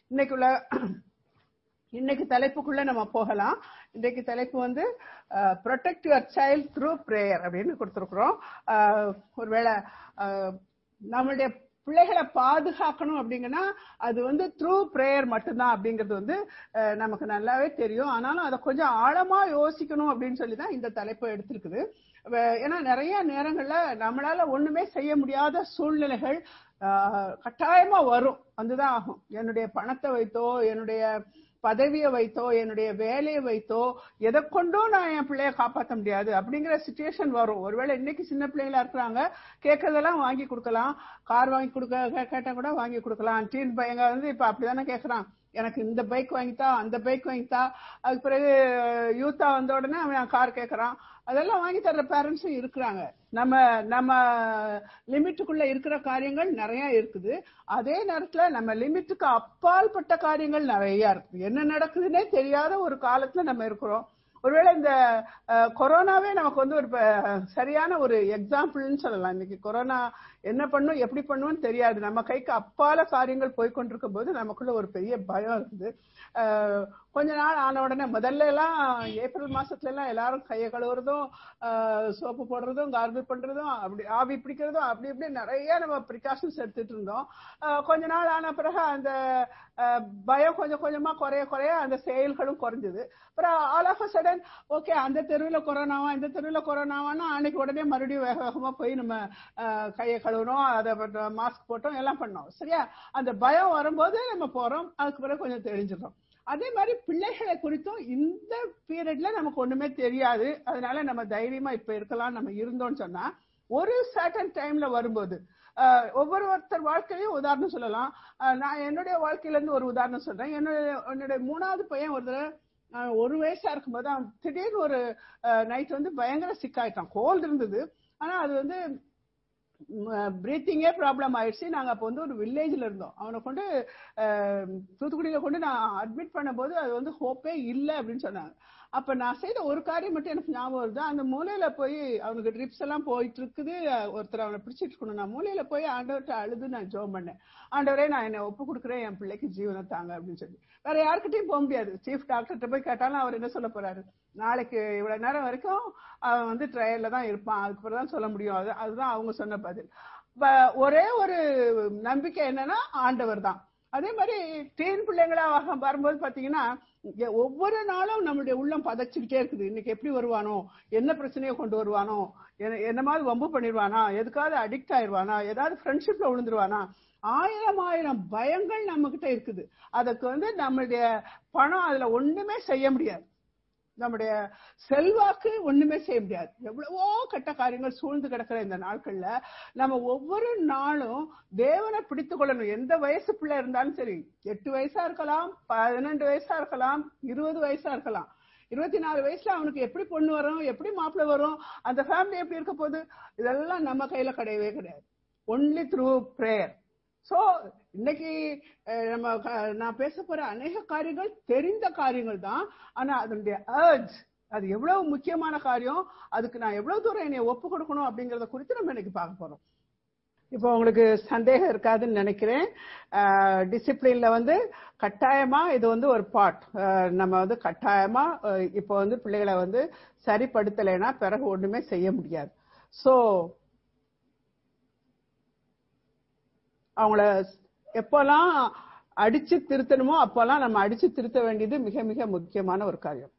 இன்னைக்குள்ள இன்னைக்கு தலைப்புக்குள்ள நம்ம போகலாம் இன்னைக்கு தலைப்பு வந்து protect your child through prayer அப்படின்னு கொடுத்துருக்குறோம் ஒருவேளை நம்மளுடைய பிள்ளைகளை பாதுகாக்கணும் அப்படிங்கன்னா அது வந்து த்ரூ ப்ரேயர் மட்டும்தான் அப்படிங்கிறது வந்து நமக்கு நல்லாவே தெரியும் ஆனாலும் அதை கொஞ்சம் ஆழமா யோசிக்கணும் அப்படின்னு சொல்லி தான் இந்த தலைப்பு எடுத்திருக்குது ஏன்னா நிறைய நேரங்கள்ல நம்மளால ஒண்ணுமே செய்ய முடியாத சூழ்நிலைகள் கட்டாயமா வரும் வந்துதான் ஆகும் என்னுடைய பணத்தை வைத்தோ என்னுடைய பதவியை வைத்தோ என்னுடைய வேலையை வைத்தோ எதை கொண்டும் நான் என் பிள்ளைய காப்பாற்ற முடியாது அப்படிங்கிற சுச்சுவேஷன் வரும் ஒருவேளை இன்னைக்கு சின்ன பிள்ளைங்களா இருக்கிறாங்க கேட்கறதெல்லாம் வாங்கி கொடுக்கலாம் கார் வாங்கி கொடுக்க கேட்டா கூட வாங்கி கொடுக்கலாம் டீன் பையங்க வந்து இப்ப அப்படிதானே கேட்கறான் எனக்கு இந்த பைக் வாங்கித்தா அந்த பைக் வாங்கித்தா அதுக்கு பிறகு யூத்தா வந்த உடனே அவன் கார் கேட்கறான் அதெல்லாம் வாங்கி தர்ற பேரண்ட்ஸும் இருக்கிறாங்க நம்ம நம்ம லிமிட்டுக்குள்ள இருக்கிற காரியங்கள் நிறைய இருக்குது அதே நேரத்துல நம்ம லிமிட்டுக்கு அப்பால் பட்ட காரியங்கள் நிறைய இருக்குது என்ன நடக்குதுன்னே தெரியாத ஒரு காலத்துல நம்ம இருக்கிறோம் ஒருவேளை இந்த கொரோனாவே நமக்கு வந்து ஒரு சரியான ஒரு எக்ஸாம்பிள்னு சொல்லலாம் இன்னைக்கு கொரோனா என்ன பண்ணும் எப்படி பண்ணுவோம்னு தெரியாது நம்ம கைக்கு அப்பால காரியங்கள் போய்கொண்டிருக்கும் போது நமக்குள்ள ஒரு பெரிய பயம் இருக்குது கொஞ்ச நாள் ஆன உடனே முதல்ல எல்லாம் ஏப்ரல் மாசத்துல எல்லாம் எல்லாரும் கையை கழுவுறதும் சோப்பு போடுறதும் கார்பிள் பண்றதும் அப்படி ஆவி பிடிக்கிறதும் அப்படி இப்படி நிறைய நம்ம ப்ரிகாஷன்ஸ் எடுத்துட்டு இருந்தோம் கொஞ்ச நாள் ஆன பிறகு அந்த பயம் கொஞ்சம் கொஞ்சமா குறைய குறைய அந்த செயல்களும் குறைஞ்சது அப்புறம் all of a sudden okay அந்த தெருவில் கொரோனாவா இந்த தெருவில் கொரோனாவானா அன்னைக்கு உடனே மறுபடியும் வேக வேகமா போய் நம்ம கையை கழுவுறோம் அதை மாஸ்க் போட்டோம் எல்லாம் பண்ணோம் சரியா அந்த பயம் வரும்போது நம்ம போறோம் அதுக்கு பிறகு கொஞ்சம் தெரிஞ்சிடும் அதே மாதிரி பிள்ளைகளை குறித்தும் இந்த பீரியட்ல நமக்கு ஒண்ணுமே தெரியாது அதனால நம்ம தைரியமா இப்ப இருக்கலாம் நம்ம இருந்தோம்னு சொன்னா ஒரு சர்டன் டைம்ல வரும்போது ஒவ்வொரு ஒருத்தர் வாழ்க்கையிலையும் உதாரணம் சொல்லலாம் நான் என்னுடைய வாழ்க்கையில இருந்து ஒரு உதாரணம் சொல்றேன் என்னுடைய என்னுடைய மூணாவது பையன் ஒரு தடவை ஒரு வயசா இருக்கும்போது அவன் திடீர்னு ஒரு நைட் வந்து பயங்கர சிக்காயிட்டான் கோல்டு இருந்தது ஆனா அது வந்து பிரீத்திங்கே ப்ராப்ளம் ஆயிடுச்சு நாங்க அப்போ வந்து ஒரு வில்லேஜ்ல இருந்தோம் அவனை கொண்டு தூத்துக்குடியில கொண்டு நான் அட்மிட் பண்ணும்போது அது வந்து ஹோப்பே இல்லை அப்படின்னு சொன்னாங்க அப்ப நான் செய்த ஒரு காரியம் மட்டும் எனக்கு ஞாபகம் வருது அந்த மூலையில போய் அவனுக்கு ட்ரிப்ஸ் எல்லாம் போயிட்டு இருக்குது ஒருத்தர் அவனை பிடிச்சிட்டு இருக்கணும் நான் மூலையில போய் ஆண்டவர்கிட்ட அழுது நான் ஜோம் பண்ணேன் ஆண்டவரே நான் என்னை ஒப்பு கொடுக்குறேன் என் பிள்ளைக்கு ஜீவனை தாங்க அப்படின்னு சொல்லி வேற யாருக்கிட்டையும் போக முடியாது சீஃப் டாக்டர்கிட்ட போய் கேட்டாலும் அவர் என்ன சொல்ல போறாரு நாளைக்கு இவ்வளவு நேரம் வரைக்கும் அவன் வந்து ட்ரையல்ல தான் இருப்பான் அதுக்கப்புறம் தான் சொல்ல முடியும் அது அதுதான் அவங்க சொன்ன பதில் ஒரே ஒரு நம்பிக்கை என்னன்னா ஆண்டவர் தான் அதே மாதிரி டீன் பிள்ளைங்களா வரும்போது பாத்தீங்கன்னா ஒவ்வொரு நாளும் நம்மளுடைய உள்ளம் பதச்சுக்கிட்டே இருக்குது இன்னைக்கு எப்படி வருவானோ என்ன பிரச்சனையை கொண்டு வருவானோ என்ன மாதிரி வம்பு பண்ணிடுவானா எதுக்காவது அடிக்ட் ஆயிடுவானா ஏதாவது ஃப்ரெண்ட்ஷிப்ல விழுந்துருவானா ஆயிரம் ஆயிரம் பயங்கள் நம்ம கிட்ட இருக்குது அதுக்கு வந்து நம்மளுடைய பணம் அதுல ஒண்ணுமே செய்ய முடியாது நம்முடைய செல்வாக்கு ஒண்ணுமே செய்ய முடியாது எவ்வளவோ கெட்ட காரியங்கள் சூழ்ந்து கிடக்கிற இந்த நாட்கள்ல நம்ம ஒவ்வொரு நாளும் தேவனை பிடித்து கொள்ளணும் எந்த வயசு பிள்ளை இருந்தாலும் சரி எட்டு வயசா இருக்கலாம் பதினெண்டு வயசா இருக்கலாம் இருபது வயசா இருக்கலாம் இருபத்தி நாலு வயசுல அவனுக்கு எப்படி பொண்ணு வரும் எப்படி மாப்பிள்ளை வரும் அந்த ஃபேமிலி எப்படி இருக்க போகுது இதெல்லாம் நம்ம கையில கிடையவே கிடையாது ஒன்லி த்ரூ ப்ரேயர் சோ இன்னைக்கு நம்ம நான் பேச போற அநேக காரியங்கள் தெரிந்த காரியங்கள் தான் ஆனா அதனுடைய அர்ஜ் அது எவ்வளவு முக்கியமான காரியம் அதுக்கு நான் எவ்வளவு தூரம் என்னை ஒப்பு கொடுக்கணும் அப்படிங்கறத குறித்து நம்ம இன்னைக்கு பார்க்க போறோம் இப்போ உங்களுக்கு சந்தேகம் இருக்காதுன்னு நினைக்கிறேன் டிசிப்ளின்ல வந்து கட்டாயமா இது வந்து ஒரு பார்ட் நம்ம வந்து கட்டாயமா இப்போ வந்து பிள்ளைகளை வந்து சரிப்படுத்தலைன்னா பிறகு ஒண்ணுமே செய்ய முடியாது ஸோ அவங்கள எப்பெல்லாம் அடிச்சு திருத்தணுமோ அப்பெல்லாம் நம்ம அடிச்சு திருத்த வேண்டியது மிக மிக முக்கியமான ஒரு காரியம்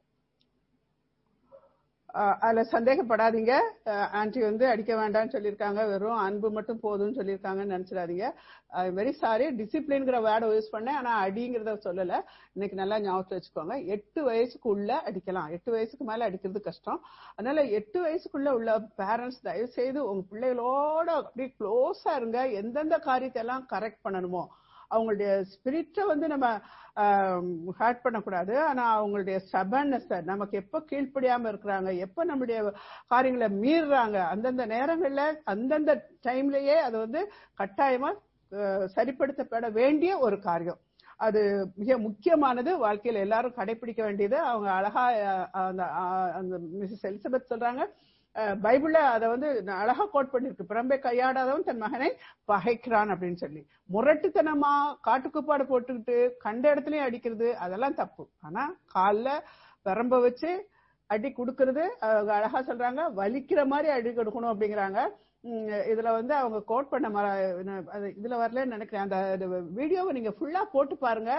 அதுல சந்தேகப்படாதீங்க ஆன்டி வந்து அடிக்க வேண்டாம்னு சொல்லியிருக்காங்க வெறும் அன்பு மட்டும் போதும்னு சொல்லியிருக்காங்கன்னு நினைச்சிடாதீங்க வெரி சாரி டிசிப்ளின்ங்கிற வேர்டை யூஸ் பண்ணேன் ஆனா அடிங்கிறத சொல்லல இன்னைக்கு நல்லா ஞாபகத்தை வச்சுக்கோங்க எட்டு வயசுக்கு உள்ள அடிக்கலாம் எட்டு வயசுக்கு மேல அடிக்கிறது கஷ்டம் அதனால எட்டு வயசுக்குள்ள உள்ள பேரண்ட்ஸ் தயவு செய்து உங்க பிள்ளைகளோட அப்படியே க்ளோஸா இருங்க எந்தெந்த காரியத்தை எல்லாம் கரெக்ட் பண்ணணுமோ அவங்களுடைய ஸ்பிரிட்டை வந்து நம்ம ஹேர்ட் பண்ணக்கூடாது ஆனா அவங்களுடைய ஸ்டபன்னஸ் நமக்கு எப்ப கீழ்ப்படியாம இருக்கிறாங்க எப்ப நம்முடைய காரியங்களை மீறுறாங்க அந்தந்த நேரங்கள்ல அந்தந்த டைம்லயே அது வந்து கட்டாயமா சரிப்படுத்தப்பட வேண்டிய ஒரு காரியம் அது மிக முக்கியமானது வாழ்க்கையில எல்லாரும் கடைபிடிக்க வேண்டியது அவங்க அழகா அந்த அந்த மிஸ்ஸஸ் எலிசபெத் சொல்றாங்க அஹ், பைபிள்ல அதை வந்து அழகா கோட் பண்ணிருக்கு பிரம்பை கையாடாதவன் தன் மகனை பகைக்கிறான் அப்படின்னு சொல்லி முரட்டுத்தனமா காட்டுக்குப்பாடு போட்டுக்கிட்டு கண்ட இடத்துலயும் அடிக்கிறது அதெல்லாம் தப்பு ஆனா கால்ல பிரம்ப வச்சு அடி கொடுக்கறது அவங்க அழகா சொல்றாங்க வலிக்கிற மாதிரி அடி கொடுக்கணும் அப்படிங்கிறாங்க உம், இதுல வந்து அவங்க கோட் பண்ண மர நான் அது இதுல வரலன்னு நினைக்கிறேன் அந்த வீடியோவை நீங்க ஃபுல்லா போட்டு பாருங்க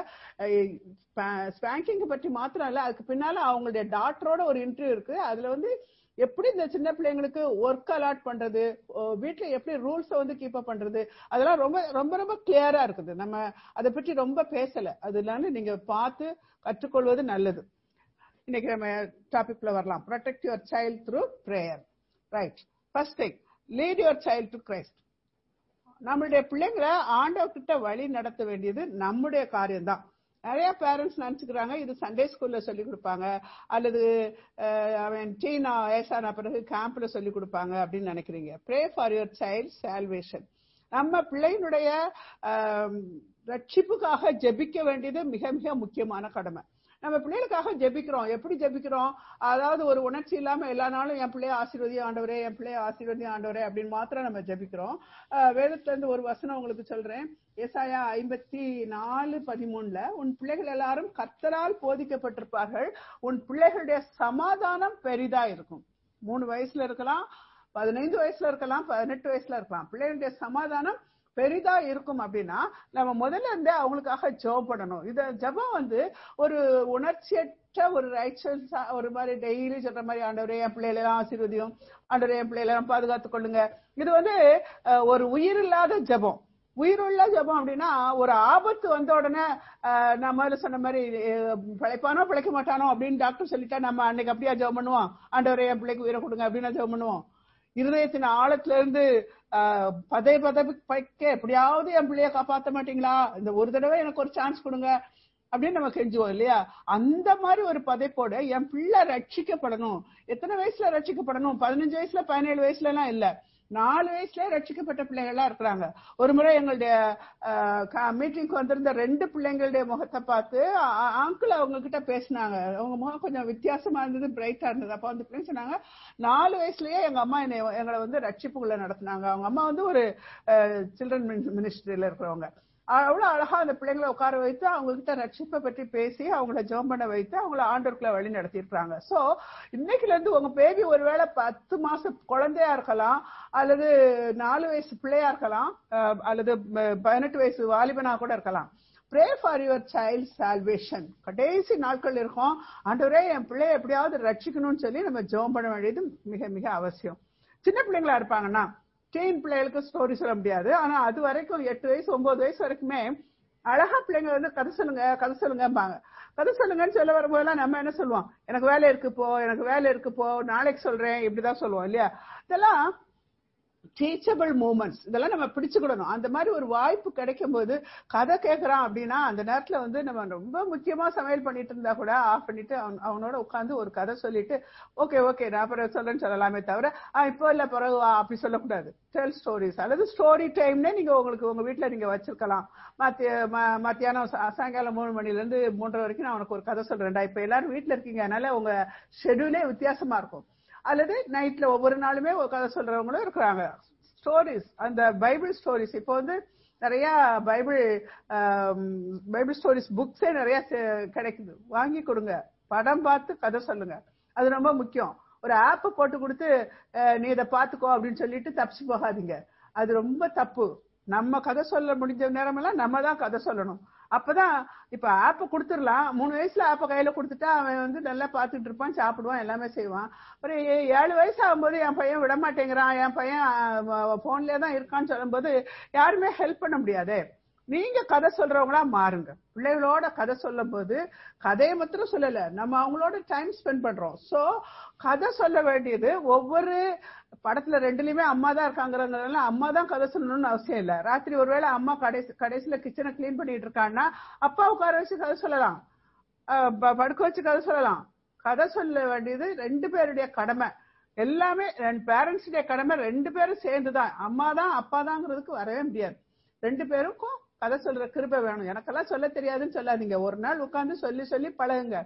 ஸ்பேங்கிங் பற்றி மாத்திரம் இல்ல அதுக்கு பின்னால அவங்களுடைய டாக்டரோட ஒரு இன்டர்வியூ இருக்கு அதுல வந்து எப்படி இந்த சின்ன பிள்ளைங்களுக்கு ஒர்க் அலாட் பண்றது ஓ, வீட்ல எப்படி ரூல்ஸ வந்து கீப் அப் பண்றது அதெல்லாம் ரொம்ப ரொம்ப ரொம்ப கிளியரா இருக்குது நம்ம அதை பற்றி ரொம்ப பேசல அதனால நீங்க பார்த்து கற்றுக்கொள்வது நல்லது இன்னைக்கு நம்ம டாபிக்ல வரலாம் protect your child through prayer right first thing lead your child to Christ நம்மளுடைய பிள்ளைங்களை ஆண்டவர்கிட்ட வழி நடத்த வேண்டியது நம்முடைய காரியம்தான் நிறைய பேரண்ட்ஸ் நினைச்சுக்கிறாங்க இது சண்டே ஸ்கூல்ல சொல்லி கொடுப்பாங்க அல்லது அஹ், அவன் டீனா வயசான பிறகு கேம்ப்ல சொல்லி கொடுப்பாங்க அப்படின்னு நினைக்கிறீங்க pray for your child salvation நம்ம பிள்ளையினுடைய ஆம், ரட்சிப்புக்காக ஜெபிக்க வேண்டியது மிக மிக முக்கியமான கடமை நம்ம பிள்ளைகளுக்காக ஜெபிக்கிறோம் எப்படி ஜெபிக்கிறோம் அதாவது ஒரு உணர்ச்சி இல்லாம எல்லா நாளும் என் பிள்ளைய ஆசீர்வதி ஆண்டவரே என் பிள்ளைய ஆசீர்வதி ஆண்டவரே அப்படின்னு மாத்திரம் நம்ம ஜெபிக்கிறோம் அஹ் வேதத்துல இருந்து ஒரு வசனம் உங்களுக்கு சொல்றேன் ஏசாயா ஐம்பத்தி நாலு பதிமூணுல உன் பிள்ளைகள் எல்லாரும் கர்த்தரால் போதிக்கப்பட்டிருப்பார்கள் உன் பிள்ளைகளுடைய சமாதானம் பெரிதா இருக்கும் மூணு வயசுல இருக்கலாம் பதினைந்து வயசுல இருக்கலாம் பதினெட்டு வயசுல இருக்கலாம் பிள்ளைகளுடைய சமாதானம் பெரிதா இருக்கும் அப்படின்னா நம்ம முதல்ல இருந்தே அவங்களுக்காக ஜெபம் பண்ணணும் இத ஜெபம் வந்து ஒரு உணர்ச்சியற்ற ஒரு ரைட்ஸஸ் ஒரு மாதிரி டெய்லி சொல்ற மாதிரி ஆண்டவரே என் பிள்ளைகளை எல்லாம் ஆசீர்வதியும் ஆண்டவரே என் பிள்ளைகளை எல்லாம் பாதுகாத்துக் கொள்ளுங்க இது வந்து அஹ், ஒரு உயிர் இல்லாத ஜெபம் உயிருள்ள ஜெபம் அப்படின்னா ஒரு ஆபத்து வந்த உடனே அஹ், நான் முதல்ல சொன்ன மாதிரி அஹ், பிழைப்பானோ பிழைக்க மாட்டானோ அப்படின்னு டாக்டர் சொல்லிட்டா நம்ம அன்னைக்கு அப்படியா ஜெபம் பண்ணுவோம் ஆண்டவரே என் பிள்ளைக்கு உயிரை கொடுங்க அப்படின்னு ஜெபம் பண்ணுவோம் இருதயத்தின் ஆழத்துல இருந்து ஆஹ், பதை பதைக்க எப்படியாவது என் பிள்ளைய காப்பாத்த மாட்டீங்களா இந்த ஒரு தடவை எனக்கு ஒரு சான்ஸ் கொடுங்க அப்படின்னு நம்ம கெஞ்சுவோம் இல்லையா அந்த மாதிரி ஒரு பதைப்போட என் பிள்ளை ரட்சிக்கப்படணும் எத்தனை வயசுல ரட்சிக்கப்படணும் பதினஞ்சு வயசுல பதினேழு வயசுல எல்லாம் இல்ல நாலு வயசுல ரட்சிக்கப்பட்ட பிள்ளைகள்லாம் இருக்கிறாங்க ஒரு முறை எங்களுடைய மீட்டிங்க்கு வந்திருந்த ரெண்டு பிள்ளைங்களுடைய முகத்தை பார்த்து அங்கிள் அவங்க கிட்ட பேசினாங்க அவங்க முகம் கொஞ்சம் வித்தியாசமா இருந்தது பிரைட்டா இருந்தது அப்ப வந்து பிள்ளைங்க சொன்னாங்க நாலு வயசுலயே எங்க அம்மா என்னை எங்களை வந்து ரட்சிப்புக்குள்ள நடத்தினாங்க அவங்க அம்மா வந்து ஒரு சில்ட்ரன் மினிஸ்ட்ரியில இருக்கிறவங்க அவ்வளவு அழகா அந்த பிள்ளைங்களை உட்கார வைத்து அவங்க கிட்ட ரட்சிப்பை பற்றி பேசி அவங்கள ஜெபம் பண்ண வைத்து அவங்கள ஆண்டோருக்குள்ள வழி நடத்தியிருக்காங்க சோ இன்னைக்குல இருந்து உங்க பேபி ஒருவேளை பத்து மாச குழந்தையா இருக்கலாம் அல்லது நாலு வயசு பிள்ளையா இருக்கலாம் அஹ், அல்லது ப- பதினெட்டு வயசு வாலிபனா கூட இருக்கலாம் pray for your child salvation கடைசி நாட்கள் இருக்கும் ஆண்டவரே என் பிள்ளைய எப்படியாவது ரட்சிக்கணும்னு சொல்லி நம்ம ஜெபம் பண்ண வேண்டியது மிக மிக அவசியம் சின்ன பிள்ளைங்களா இருப்பாங்கன்னா டீன் பிள்ளைகளுக்கு ஸ்டோரி சொல்ல முடியாது ஆனா அது வரைக்கும் எட்டு வயசு ஒன்பது வயசு வரைக்குமே அழகா பிள்ளைங்க வந்து கதை சொல்லுங்க கதை சொல்லுங்கம்பாங்க கதை சொல்லுங்கன்னு சொல்ல வரும்போதெல்லாம் நம்ம என்ன சொல்லுவோம் எனக்கு வேலை இருக்கு போ எனக்கு வேலை இருக்கு போ நாளைக்கு சொல்றேன் இப்படிதான் சொல்லுவோம் இல்லையா இதெல்லாம் டீச்சபிள் மூமெண்ட்ஸ் இதெல்லாம் நம்ம பிடிச்சுக்கிடணும் அந்த மாதிரி ஒரு வாய்ப்பு கிடைக்கும் போது கதை கேட்கறான் அப்படின்னா அந்த நேரத்துல வந்து நம்ம ரொம்ப முக்கியமா சமையல் பண்ணிட்டு இருந்தா கூட ஆஃப் பண்ணிட்டு அவன் அவனோட உட்காந்து ஒரு கதை சொல்லிட்டு ஓகே ஓகே நான் பிறகு சொல்றேன்னு சொல்லலாமே தவிர "ஆ, இப்போ இல்ல பிறகு வா" அப்படி சொல்லக்கூடாது டெல் ஸ்டோரிஸ் அல்லது ஸ்டோரி டைம்னே நீங்க உங்களுக்கு உங்க வீட்ல நீங்க வச்சிருக்கலாம் மத்திய ம- மத்தியானம் சா- சாயங்காலம் மூணு மணில இருந்து மூன்றரை வரைக்கும் நான் உனக்கு ஒரு கதை சொல்றேன்டா இப்ப எல்லாரும் வீட்ல இருக்கீங்க அதனால உங்க ஷெட்யூலே வித்தியாசமா இருக்கும் அல்லது நைட்ல ஒவ்வொரு நாளுமே ஒரு கதை சொல்றவங்களும் இருக்கிறாங்க ஸ்டோரிஸ் அந்த பைபிள் ஸ்டோரிஸ் இப்போ வந்து நிறைய பைபிள் ஆம், பைபிள் ஸ்டோரிஸ் புக்ஸே நிறைய செ- கிடைக்குது வாங்கி கொடுங்க படம் பார்த்து கதை சொல்லுங்க அது ரொம்ப முக்கியம் ஒரு ஆப் போட்டு கொடுத்து அஹ், நீ இதை பார்த்துக்கோ அப்படின்னு சொல்லிட்டு தப்பிச்சு போகாதீங்க அது ரொம்ப தப்பு நம்ம கதை சொல்ல முடிஞ்ச நேரமெல்லாம் நம்ம தான் கதை சொல்லணும் அப்பதான் இப்ப ஆப்ப கொடுத்துடலாம் மூணு வயசுல ஆப்ப கையில கொடுத்துட்டா அவன் வந்து நல்லா பார்த்துட்டு இருப்பான் சாப்பிடுவான் எல்லாமே செய்வான் அப்புறம் ஏ- ஏழு வயசு ஆகும்போது என் பையன் விட மாட்டேங்கிறான் என் பையன் போன்லயே தான் இருக்கான்னு சொல்லும்போது யாருமே ஹெல்ப் பண்ண முடியாதே நீங்க கதை சொல்றவங்களா மாறுங்க பிள்ளைகளோட கதை சொல்லும் போது கதையை மாத்திரம் சொல்லல நம்ம அவங்களோட டைம் ஸ்பெண்ட் பண்றோம் சோ கதை சொல்ல வேண்டியது ஒவ்வொரு படத்துல ரெண்டுலயுமே அம்மா தான் இருக்காங்கிறதுனால அம்மா தான் கதை சொல்லணும்னு அவசியம் இல்ல ராத்திரி ஒருவேளை அம்மா கடைசி கடைசியில கிச்சனை கிளீன் பண்ணிட்டு இருக்கான்னா அப்பா உட்கார வச்சு கதை சொல்லலாம் அஹ் ப- படுக்க வச்சு கதை சொல்லலாம் கதை சொல்ல வேண்டியது ரெண்டு பேருடைய கடமை எல்லாமே ரெண்டு பேரண்ட்ஸுடைய கடமை ரெண்டு பேரும் சேர்ந்துதான் அம்மா தான் அப்பா தாங்கிறதுக்கு வரவே முடியாது ரெண்டு பேருக்கும் கதை சொல்ற கிருபை வேணும் எனக்கெல்லாம் சொல்ல தெரியாதுன்னு சொல்லாதீங்க ஒரு நாள் உட்கார்ந்து சொல்லி சொல்லி பழகுங்க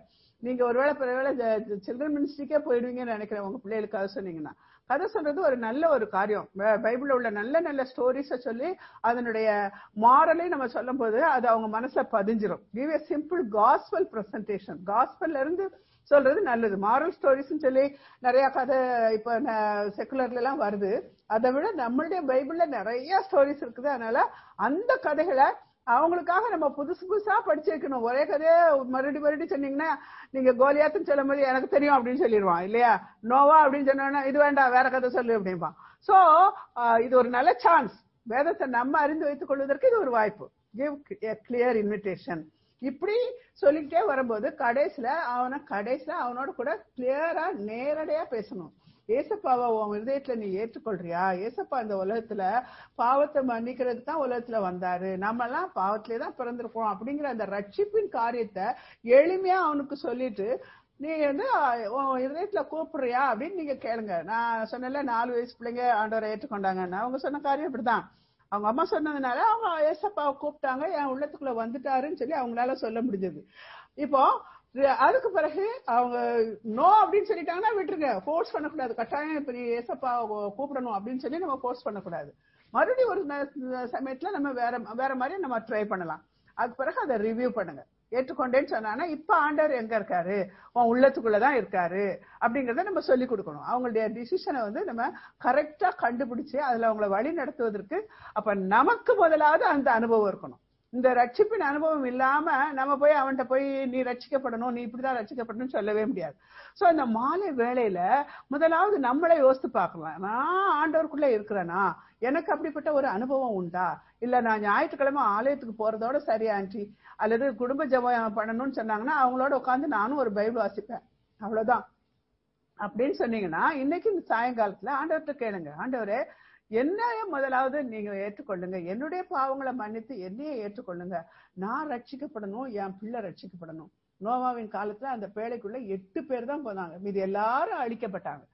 நீங்க ஒருவேளை ஒருவேளை சில்ட்ரன் மினிஸ்ட்ரிக்கே போயிடுவீங்கன்னு நினைக்கிறேன் உங்க பிள்ளைகளுக்காக சொன்னீங்கன்னா கதை சொல்றது ஒரு நல்ல ஒரு காரியம் பை- பைபிள்ல உள்ள நல்ல நல்ல ஸ்டோரிஸ சொல்லி அதனுடைய மாரலை நம்ம சொல்லும் போது அது அவங்க மனசுல பதிஞ்சிரும் give a simple gospel presentation காஸ்பல்ல இருந்து சொல்றது நல்லது மாரல் ஸ்டோரிஸ் சொல்லி நிறைய கதை இப்ப செக்குலர்ல எல்லாம் வருது அதை விட நம்மளுடைய பைபிள்ல நிறைய ஸ்டோரிஸ் இருக்குது அதனால அந்த கதைகளை அவங்களுக்காக நம்ம புதுசு புதுசா படிச்சு வைக்கணும் ஒரே கதையை மறுபடி மறுபடி சொன்னீங்கன்னா நீங்க கோலியாத்துன்னு சொல்லும் போது எனக்கு தெரியும் அப்படின்னு சொல்லிடுவான் இல்லையா நோவா அப்படின்னு சொன்னோன்னா இது வேண்டாம் வேற கதை சொல்லு அப்படிம்பான் சோ இது ஒரு நல்ல சான்ஸ் வேதத்தை நம்ம அறிந்து வைத்துக் கொள்வதற்கு இது ஒரு வாய்ப்பு கிவ் கிளியர் இன்விடேஷன் இப்படி சொல்லிக்கிட்டே வரும்போது கடைசியில அவனை கடைசியில அவனோட கூட கிளியரா நேரடியா பேசணும் ஏசப்பாவை உன் இருதயத்துல நீ ஏற்றுக்கொள்றியா ஏசப்பா இந்த உலகத்துல பாவத்தை மன்னிக்கிறதுக்கு தான் உலகத்துல வந்தாரு நம்ம எல்லாம் பாவத்திலே தான் பிறந்திருக்கோம் அப்படிங்கிற அந்த ரட்சிப்பின் காரியத்தை எளிமையா அவனுக்கு சொல்லிட்டு நீ வந்து அஹ், உன் இருதயத்துல கூப்பிடுறியா அப்படின்னு நீங்க கேளுங்க நான் சொன்னேன்ல நாலு வயசு பிள்ளைங்க ஆண்டவரை ஏற்றுக்கொண்டாங்கன்னு அவங்க சொன்ன காரியம் இப்படிதான் அவங்க அம்மா சொன்னதுனால அவங்க ஏசப்பாவை கூப்பிட்டாங்க என் உள்ளத்துக்குள்ள வந்துட்டாருன்னு சொல்லி அவங்களால சொல்ல முடிஞ்சது இப்போ இது- அதுக்கு பிறகு அவங்க நோ அப்படின்னு சொல்லிட்டாங்கன்னா விட்டுருங்க ஃபோர்ஸ் பண்ணக்கூடாது கட்டாயம் இப்ப நீ ஏசப்பா கூப்பிடணும் அப்படின்னு சொல்லி நம்ம ஃபோர்ஸ் பண்ணக்கூடாது மறுபடியும் ஒரு ந- சமயத்துல நம்ம வேற வேற மாதிரி நம்ம ட்ரை பண்ணலாம் அதுக்கு பிறகு அதை ரிவ்யூ பண்ணுங்க ஏற்றுக்கொண்டேன்னு சொன்னானா இப்ப ஆண்டவர் எங்க இருக்காரு உன் உள்ளத்துக்குள்ளதான் இருக்காரு அப்படிங்கறத நம்ம சொல்லி கொடுக்கணும் அவங்களுடைய டிசிஷனை வந்து நம்ம கரெக்டா கண்டுபிடிச்சு அதுல அவங்கள வழி நடத்துவதற்கு அப்ப நமக்கு முதலாவது அந்த அனுபவம் இருக்கணும் இந்த ரட்சிப்பின் அனுபவம் இல்லாம நம்ம போய் அவன்கிட்ட போய் நீ ரட்சிக்கப்படணும் நீ இப்படிதான் ரட்சிக்கப்படணும்னு சொல்லவே முடியாது சோ இந்த மாலை வேளையில முதலாவது நம்மளை யோசித்து பார்க்கலாம் நான் ஆண்டவருக்குள்ள இருக்கிறேனா எனக்கு அப்படிப்பட்ட ஒரு அனுபவம் உண்டா இல்ல நான் ஞாயிற்றுக்கிழமை ஆலயத்துக்கு போறதோட சரி ஆண்டி அல்லது குடும்ப ஜெபம் பண்ணணும்னு சொன்னாங்கன்னா அவங்களோட உட்காந்து நானும் ஒரு பைபிள் வாசிப்பேன் அவ்வளவுதான் அப்படின்னு சொன்னீங்கன்னா இன்னைக்கு இந்த சாயங்காலத்துல ஆண்டவர்கிட்ட கேளுங்க ஆண்டவரே என்னைய முதலாவது நீங்க ஏற்றுக்கொள்ளுங்க என்னுடைய பாவங்களை மன்னித்து என்னையே ஏற்றுக்கொள்ளுங்க நான் ரட்சிக்கப்படணும் என் பிள்ளை ரட்சிக்கப்படணும் நோவாவின் காலத்துல அந்த பேழைக்குள்ள எட்டு பேர் தான் போனாங்க மீது எல்லாரும் அழிக்கப்பட்டாங்க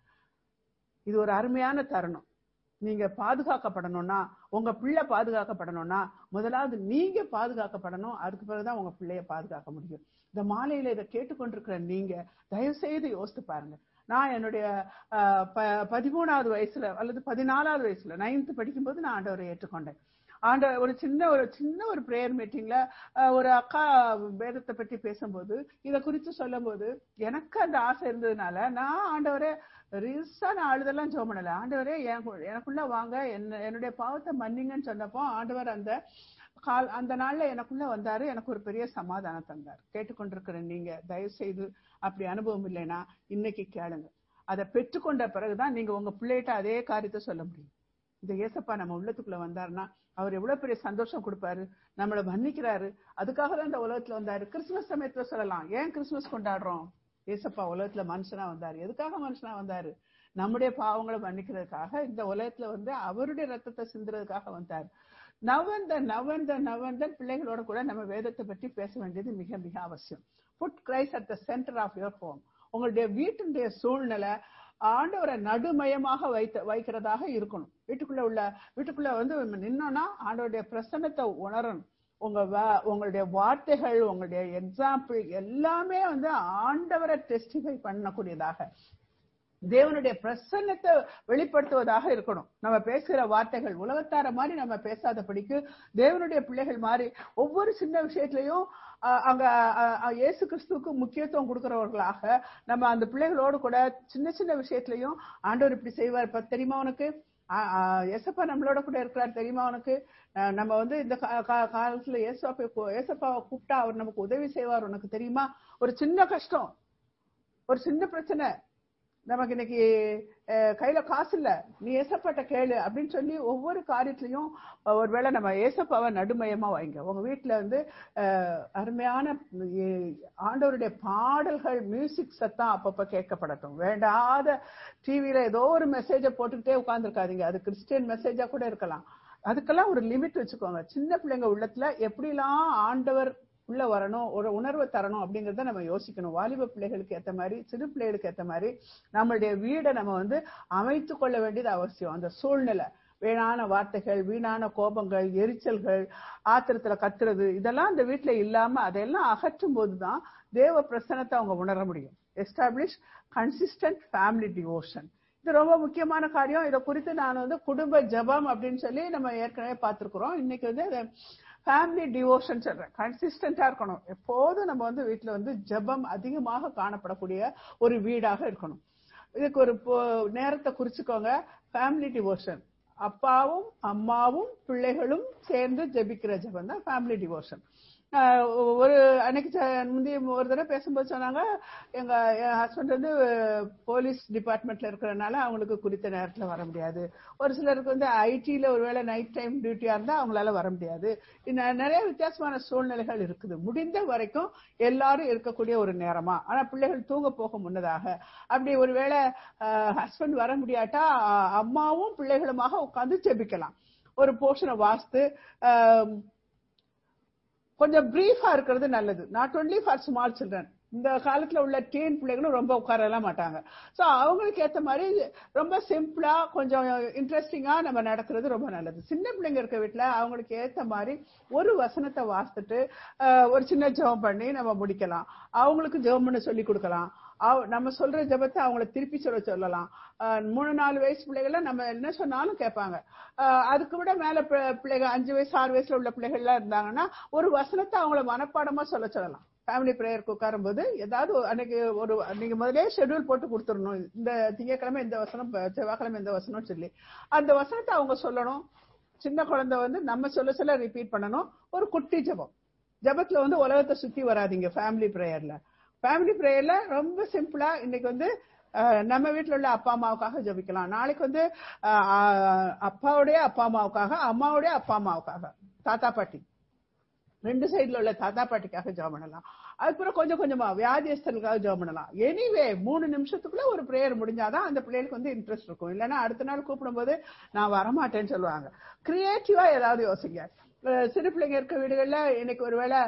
இது ஒரு அருமையான தருணம் நீங்க பாதுகாக்கப்படணும்னா உங்க பிள்ளை பாதுகாக்கப்படணும்னா முதலாவது நீங்க பாதுகாக்கப்படணும் அதுக்கு பிறகுதான் உங்க பிள்ளைய பாதுகாக்க முடியும் இந்த மாலையில இதை கேட்டுக்கொண்டிருக்கிற நீங்க தயவு செய்து யோசித்து பாருங்க நான் என்னுடைய ஆஹ், ப- பதிமூணாவது வயசுல அல்லது பதினாலாவது வயசுல நைன்த் படிக்கும்போது நான் ஆண்டவரை ஏற்றுக்கொண்டேன் ஆண்ட ஒரு சின்ன ஒரு சின்ன ஒரு பிரேயர் மீட்டிங்ல ஒரு அக்கா வேதத்தை பற்றி பேசும்போது இதை குறித்து சொல்லும்போது எனக்கு அந்த ஆசை இருந்ததுனால நான் ஆண்டவரே ரீசா நான் அழுதெல்லாம் ஜோம் பண்ணல ஆண்டவரே எனக்கு- எனக்குள்ள வாங்க என்ன என்னுடைய பாவத்தை மன்னிங்கன்னு சொன்னப்போ ஆண்டவர் அந்த கால் அந்த நாள்ல எனக்குள்ள வந்தாரு எனக்கு ஒரு பெரிய சமாதானம் தந்தார் கேட்டுக்கொண்டிருக்கிற நீங்க தயவு செய்து அப்படி அனுபவம் இல்லைன்னா இன்னைக்கு கேளுங்க அதை பெற்றுக்கொண்ட பிறகுதான் நீங்க உங்க பிள்ளைகிட்ட அதே காரியத்தை சொல்ல முடியும் இந்த ஏசப்பா நம்ம உள்ளத்துக்குள்ள வந்தாருன்னா அவர் எவ்வளவு பெரிய சந்தோஷம் கொடுப்பாரு நம்மள மன்னிக்கிறாரு அதுக்காக தான் இந்த உலகத்துல வந்தாரு கிறிஸ்துமஸ் சமயத்துல சொல்லலாம் ஏன் கிறிஸ்துமஸ் கொண்டாடுறோம் ஏசப்பா உலகத்துல மனுஷனா வந்தாரு எதுக்காக மனுஷனா வந்தாரு நம்முடைய பாவங்களை மன்னிக்கிறதுக்காக இந்த உலகத்துல வந்து அவருடைய ரத்தத்தை சிந்துறதுக்காக வந்தாரு நவந்த நவந்த நவந்தன் பிள்ளைகளோட கூட நம்ம வேதத்தை பற்றி பேச வேண்டியது மிக மிக அவசியம் put Christ at the centre of your home உங்களுடைய வீட்டினுடைய சூழ்நிலை ஆண்டவரை நடுமயமாக வைத்த வைக்கிறதாக இருக்கணும் வீட்டுக்குள்ள உள்ள வீட்டுக்குள்ள வந்து நின்னோம்னா ஆண்டவருடைய பிரசன்னத்தை உணரணும் உங்க வா- உங்களுடைய வார்த்தைகள் உங்களுடைய எக்ஸாம்பிள் எல்லாமே வந்து ஆண்டவரை டெஸ்டிஃபை பண்ணக்கூடியதாக தேவனுடைய பிரசன்னத்தை வெளிப்படுத்துவதாக இருக்கணும் நம்ம பேசுகிற வார்த்தைகள் உலகத்தார மாதிரி நம்ம பேசாதபடிக்கு தேவனுடைய பிள்ளைகள் மாதிரி ஒவ்வொரு சின்ன விஷயத்திலையும் அஹ், அங்க அஹ், அஹ், இயேசு கிறிஸ்துவுக்கு முக்கியத்துவம் கொடுக்கிறவர்களாக நம்ம அந்த பிள்ளைகளோடு கூட சின்ன சின்ன விஷயத்திலையும் ஆண்டவர் இப்படி செய்வார் இப்ப தெரியுமா உனக்கு ஆஹ் ஆஹ் ஏசப்பா நம்மளோட கூட இருக்கிறார் தெரியுமா உனக்கு அஹ் நம்ம வந்து இந்த கா- கா- காலத்துல ஏசப்பா ஏசப்பாவை கூப்பிட்டா அவர் நமக்கு உதவி செய்வார் உனக்கு தெரியுமா ஒரு சின்ன கஷ்டம் ஒரு சின்ன பிரச்சனை நமக்கு இன்னைக்கு அஹ், கையில காசு இல்ல நீ ஏசப்பாட்ட கேளு அப்படின்னு சொல்லி ஒவ்வொரு காரியத்திலையும் அஹ், ஒருவேளை நம்ம ஏசப்பாவை நடுமையமா வைங்க உங்க வீட்டுல வந்து அஹ், அருமையான அஹ், ஆண்டவருடைய பாடல்கள் மியூசிக் சத்தம் அப்பப்ப கேட்கப்படட்டும் வேண்டாத டிவியில ஏதோ ஒரு மெசேஜை போட்டுக்கிட்டே உட்கார்ந்துருக்காதீங்க அது கிறிஸ்டியன் மெசேஜா கூட இருக்கலாம் அதுக்கெல்லாம் ஒரு லிமிட் வச்சுக்கோங்க சின்ன பிள்ளைங்க உள்ளத்துல எப்படிலாம் ஆண்டவர் உள்ள வரணும் ஒரு உணர்வை தரணும் அப்படிங்கறத நம்ம யோசிக்கணும் வாலிப பிள்ளைகளுக்கு ஏத்த மாதிரி சிறு பிள்ளைகளுக்கு ஏத்த மாதிரி நம்மளுடைய வீடை நம்ம வந்து அமைத்து கொள்ள வேண்டியது அவசியம் அந்த சூழ்நிலை வீணான வார்த்தைகள் வீணான கோபங்கள் எரிச்சல்கள் ஆத்திரத்துல கத்துறது இதெல்லாம் இந்த வீட்டுல இல்லாம அதையெல்லாம் அகற்றும் போதுதான் தேவ பிரசனத்தை அவங்க உணர முடியும் எஸ்டாப்ளிஷ் கன்சிஸ்டன்ட் ஃபேமிலி டிவோஷன் இது ரொம்ப முக்கியமான காரியம் இதை குறித்து நான் வந்து குடும்ப ஜபம் அப்படின்னு சொல்லி நம்ம ஏற்கனவே பார்த்திருக்கிறோம் இன்னைக்கு வந்து ஃபேமிலி டிவோஷன் சொல்றேன் கன்சிஸ்டண்டா இருக்கணும் எப்போதும் நம்ம வந்து வீட்டுல வந்து ஜபம் அதிகமாக காணப்படக்கூடிய ஒரு வீடாக இருக்கணும் இதுக்கு ஒரு நேரத்தை குறிச்சுக்கோங்க ஃபேமிலி டிவோஷன் அப்பாவும் அம்மாவும் பிள்ளைகளும் சேர்ந்து ஜபிக்கிற ஜபம் தான் ஃபேமிலி டிவோஷன் ஒரு அன்னைக்கு முந்தைய ஒரு தடவை பேசும்போது சொன்னாங்க எங்க என் ஹஸ்பண்ட் வந்து போலீஸ் டிபார்ட்மெண்ட்ல இருக்கிறனால அவங்களுக்கு குறித்த நேரத்துல வர முடியாது ஒரு சிலருக்கு வந்து ஐடில ஒருவேளை நைட் டைம் டியூட்டியா இருந்தா அவங்களால வர முடியாது நிறைய வித்தியாசமான சூழ்நிலைகள் இருக்குது முடிந்த வரைக்கும் எல்லாரும் இருக்கக்கூடிய ஒரு நேரமா ஆனா பிள்ளைகள் தூங்க போக முன்னதாக அப்படி ஒருவேளை ஹஸ்பண்ட் வர முடியாட்டா அம்மாவும் பிள்ளைகளுமாக உட்கார்ந்து ஜெபிக்கலாம் ஒரு போர்ஷனை வாஸ்து கொஞ்சம் பிரீஃபா இருக்கிறது நல்லது not only for small children இந்த காலத்துல உள்ள டீன் பிள்ளைகளும் ரொம்ப உட்காரலாம் மாட்டாங்க ஸோ அவங்களுக்கு ஏற்ற மாதிரி ரொம்ப சிம்பிளா கொஞ்சம் இன்ட்ரெஸ்டிங்கா நம்ம நடக்கிறது ரொம்ப நல்லது சின்ன பிள்ளைங்க இருக்க வீட்டுல அவங்களுக்கு ஏற்ற மாதிரி ஒரு வசனத்தை வாசித்துட்டு ஒரு சின்ன ஜெபம் பண்ணி நம்ம முடிக்கலாம் அவங்களுக்கு ஜெபம் பண்ண சொல்லி கொடுக்கலாம் நம்ம சொல்ற ஜபத்தை அவங்கள திருப்பி சொல்ல சொல்லலாம் மூணு நாலு வயசு பிள்ளைகள நம்ம என்ன சொன்னாலும் கேட்பாங்க அதுக்கு விட மேல பிள்ளைகள் அஞ்சு வயசு ஆறு வயசுல உள்ள பிள்ளைகள் எல்லாம் இருந்தாங்கன்னா ஒரு வசனத்தை அவங்கள மனப்பாடமா சொல்ல சொல்லலாம் ஃபேமிலி ப்ரேயருக்கு உட்காரும் போது ஏதாவது அன்னைக்கு ஒரு நீங்க முதலே ஷெட்யூல் போட்டு கொடுத்துடணும் இந்த திங்கக்கிழமை இந்த வசனம் செவ்வாய்க்கிழமை இந்த வசனம் சொல்லி அந்த வசனத்தை அவங்க சொல்லணும் சின்ன குழந்தை வந்து நம்ம சொல்ல சொல்ல ரிப்பீட் பண்ணணும் ஒரு குட்டி ஜபம் ஜபத்துல வந்து உலகத்தை சுத்தி வராதிங்க ஃபேமிலி ப்ரேயர்ல ஃபேமிலி ப்ரேயர்ல ரொம்ப சிம்பிளா இன்னைக்கு வந்து நம்ம வீட்டுல உள்ள அப்பா அம்மாவுக்காக ஜபிக்கலாம் நாளைக்கு வந்து அப்பாவுடைய அப்பா அம்மாவுக்காக அம்மாவுடைய அப்பா அம்மாவுக்காக தாத்தா பாட்டி ரெண்டு சைடுல உள்ள தாத்தா பாட்டிக்காக ஜெபம் பண்ணலாம் அதுக்கப்புறம் கொஞ்சம் கொஞ்சமா வியாதியஸ்தர்களுக்காக ஜெபம் பண்ணலாம் எனிவே மூணு நிமிஷத்துக்குள்ள ஒரு பிரேயர் முடிஞ்சாதான் அந்த பிள்ளைகளுக்கு வந்து இன்ட்ரெஸ்ட் இருக்கும் இல்லைன்னா அடுத்த நாள் கூப்பிடும்போது நான் வரமாட்டேன்னு சொல்லுவாங்க கிரியேட்டிவா ஏதாவது யோசிங்க சிறு பிள்ளைங்க இருக்க வீடுகள்ல இன்னைக்கு ஒருவேளை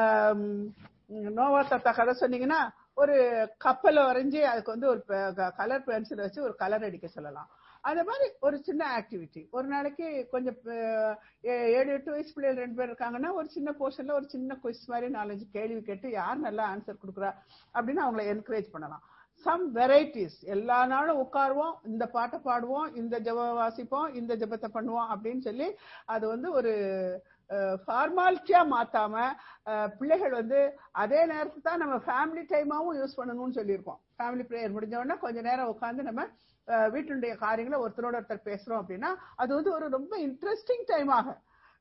நோவா தாத்தா கதை சொன்னீங்கன்னா ஒரு கப்பலை வரைஞ்சி அதுக்கு வந்து ஒரு கலர் பென்சில் வச்சு ஒரு கலர் அடிக்க சொல்லலாம் அந்த மாதிரி ஒரு சின்ன ஆக்டிவிட்டி ஒரு நாளைக்கு கொஞ்சம் ஏழு எட்டு வயசு பிள்ளைகள் ரெண்டு பேர் இருக்காங்கன்னா ஒரு சின்ன போர்ஷன்ல ஒரு சின்ன கொஸ்ட் மாதிரி நாலஞ்சு கேள்வி கேட்டு யார் நல்லா ஆன்சர் கொடுக்குறா அப்படின்னு அவங்கள என்கரேஜ் பண்ணலாம் சம் வெரைட்டிஸ் எல்லா நாளும் உட்காருவோம் இந்த பாட்டை பாடுவோம் இந்த ஜபம் வாசிப்போம் இந்த ஜபத்தை பண்ணுவோம் அப்படின்னு சொல்லி அது வந்து ஒரு ஃபார்மாலிட்டியா மாத்தாம பிள்ளைகள் வந்து அதே நேரத்தை தான் நம்ம ஃபேமிலி டைமாவும் யூஸ் பண்ணணும்னு சொல்லியிருக்கோம் ஃபேமிலி ப்ரேயர் முடிஞ்ச உடனே கொஞ்ச நேரம் உட்காந்து நம்ம வீட்டுடைய காரியங்களை ஒருத்தரோட ஒருத்தர் பேசுறோம் அப்படின்னா அது வந்து ஒரு ரொம்ப இன்ட்ரெஸ்டிங் டைமாக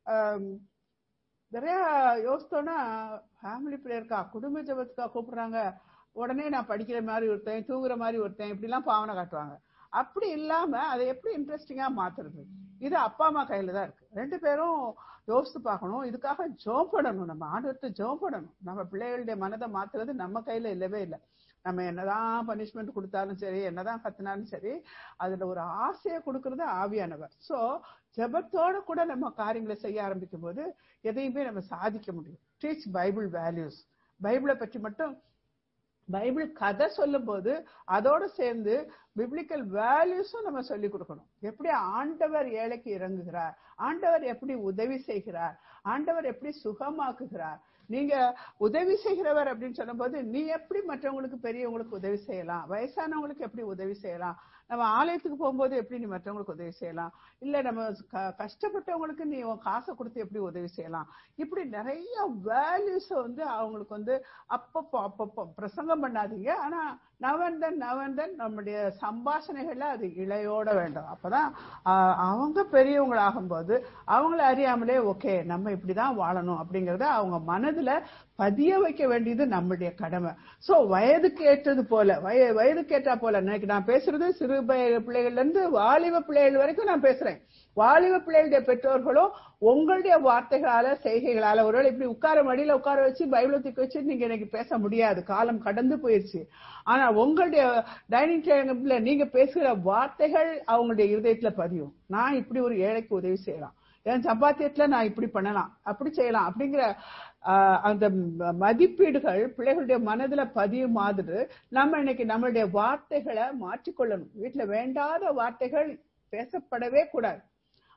நிறைய யோசித்தோன்னா ஃபேமிலி ப்ரேயருக்கா குடும்ப ஜபத்துக்கா கூப்பிடுறாங்க உடனே நான் படிக்கிற மாதிரி ஒருத்தன் தூங்குற மாதிரி ஒருத்தன் இப்படிலாம் பாவனை காட்டுவாங்க அப்படி இல்லாம அதை எப்படி இன்ட்ரெஸ்டிங்கா மாத்துறது இது அப்பா அம்மா கையில தான் இருக்கு ரெண்டு பேரும் யோசித்து பார்க்கணும் இதுக்காக ஜோம் பண்ணணும் நம்ம ஆண்டவர்கிட்ட ஜோம் பண்ணணும் நம்ம பிள்ளைகளுடைய மனதை மாத்துறது நம்ம கையில இல்லவே இல்லை நம்ம என்னதான் பனிஷ்மெண்ட் கொடுத்தாலும் சரி என்னதான் கத்தினாலும் சரி அதுல ஒரு ஆசையை கொடுக்கறது ஆவியானவர் சோ ஜபத்தோட கூட நம்ம காரியங்களை செய்ய ஆரம்பிக்கும் போது எதையுமே நம்ம சாதிக்க முடியும் டீச் பைபிள் வேல்யூஸ் பைபிளை பற்றி மட்டும் பைபிள் கதை சொல்லும் போது அதோட சேர்ந்து பிப்ளிக்கல் வேல்யூஸும் நம்ம சொல்லி கொடுக்கணும் எப்படி ஆண்டவர் ஏழைக்கு இறங்குகிறார் ஆண்டவர் எப்படி உதவி செய்கிறார் ஆண்டவர் எப்படி சுகமாக்குகிறார் நீங்க உதவி செய்கிறவர் அப்படின்னு சொல்லும்போது நீ எப்படி மற்றவங்களுக்கு பெரியவங்களுக்கு உதவி செய்யலாம் வயசானவங்களுக்கு எப்படி உதவி செய்யலாம் நம்ம ஆலயத்துக்கு போகும்போது எப்படி நீ மற்றவங்களுக்கு உதவி செய்யலாம் இல்ல நம்ம கஷ்டப்பட்டவங்களுக்கு நீ காசை கொடுத்து எப்படி உதவி செய்யலாம் இப்படி நிறைய வேல்யூஸ வந்து அவங்களுக்கு வந்து அப்பப்போ அப்பப்போ பிரசங்கம் பண்ணாதீங்க ஆனா நவந்தன் நவந்தன் நம்முடைய சம்பாஷணைகள்ல அது இளையோட வேண்டும் அப்பதான் அவங்க பெரியவங்களாகும் போது அவங்கள அறியாமலே ஓகே நம்ம இப்படிதான் வாழணும் அப்படிங்கறத அவங்க மனதுல பதிய வைக்க வேண்டியது நம்முடைய கடமை சோ வயதுக்கு ஏற்றது போல வய வயதுக்கு ஏற்றா போல இன்னைக்கு நான் பேசுறது சிறு பிள்ளைகள்ல இருந்து வாலிப பிள்ளைகள் வரைக்கும் நான் பேசுறேன் வாலிப பிள்ளைகளுடைய பெற்றோர்களும் உங்களுடைய வார்த்தைகளால செய்கைகளால ஒருவேளை இப்படி உட்கார மடியில உட்கார வச்சு பைபிளை தூக்கி வச்சு நீங்க எனக்கு பேச முடியாது காலம் கடந்து போயிருச்சு ஆனா உங்களுடைய டைனிங் டேபிள்ல நீங்க பேசுகிற வார்த்தைகள் அவங்களுடைய இருதயத்துல பதியும் நான் இப்படி ஒரு ஏழைக்கு உதவி செய்யலாம் என் சம்பாத்தியத்துல நான் இப்படி பண்ணலாம் அப்படி செய்யலாம் அப்படிங்கிற அந்த மதிப்பீடுகள் பிள்ளைகளுடைய மனதுல பதியும் மாதிரி நம்ம இன்னைக்கு நம்மளுடைய வார்த்தைகளை மாற்றிக்கொள்ளணும் வீட்டுல வேண்டாத வார்த்தைகள் பேசப்படவே கூடாது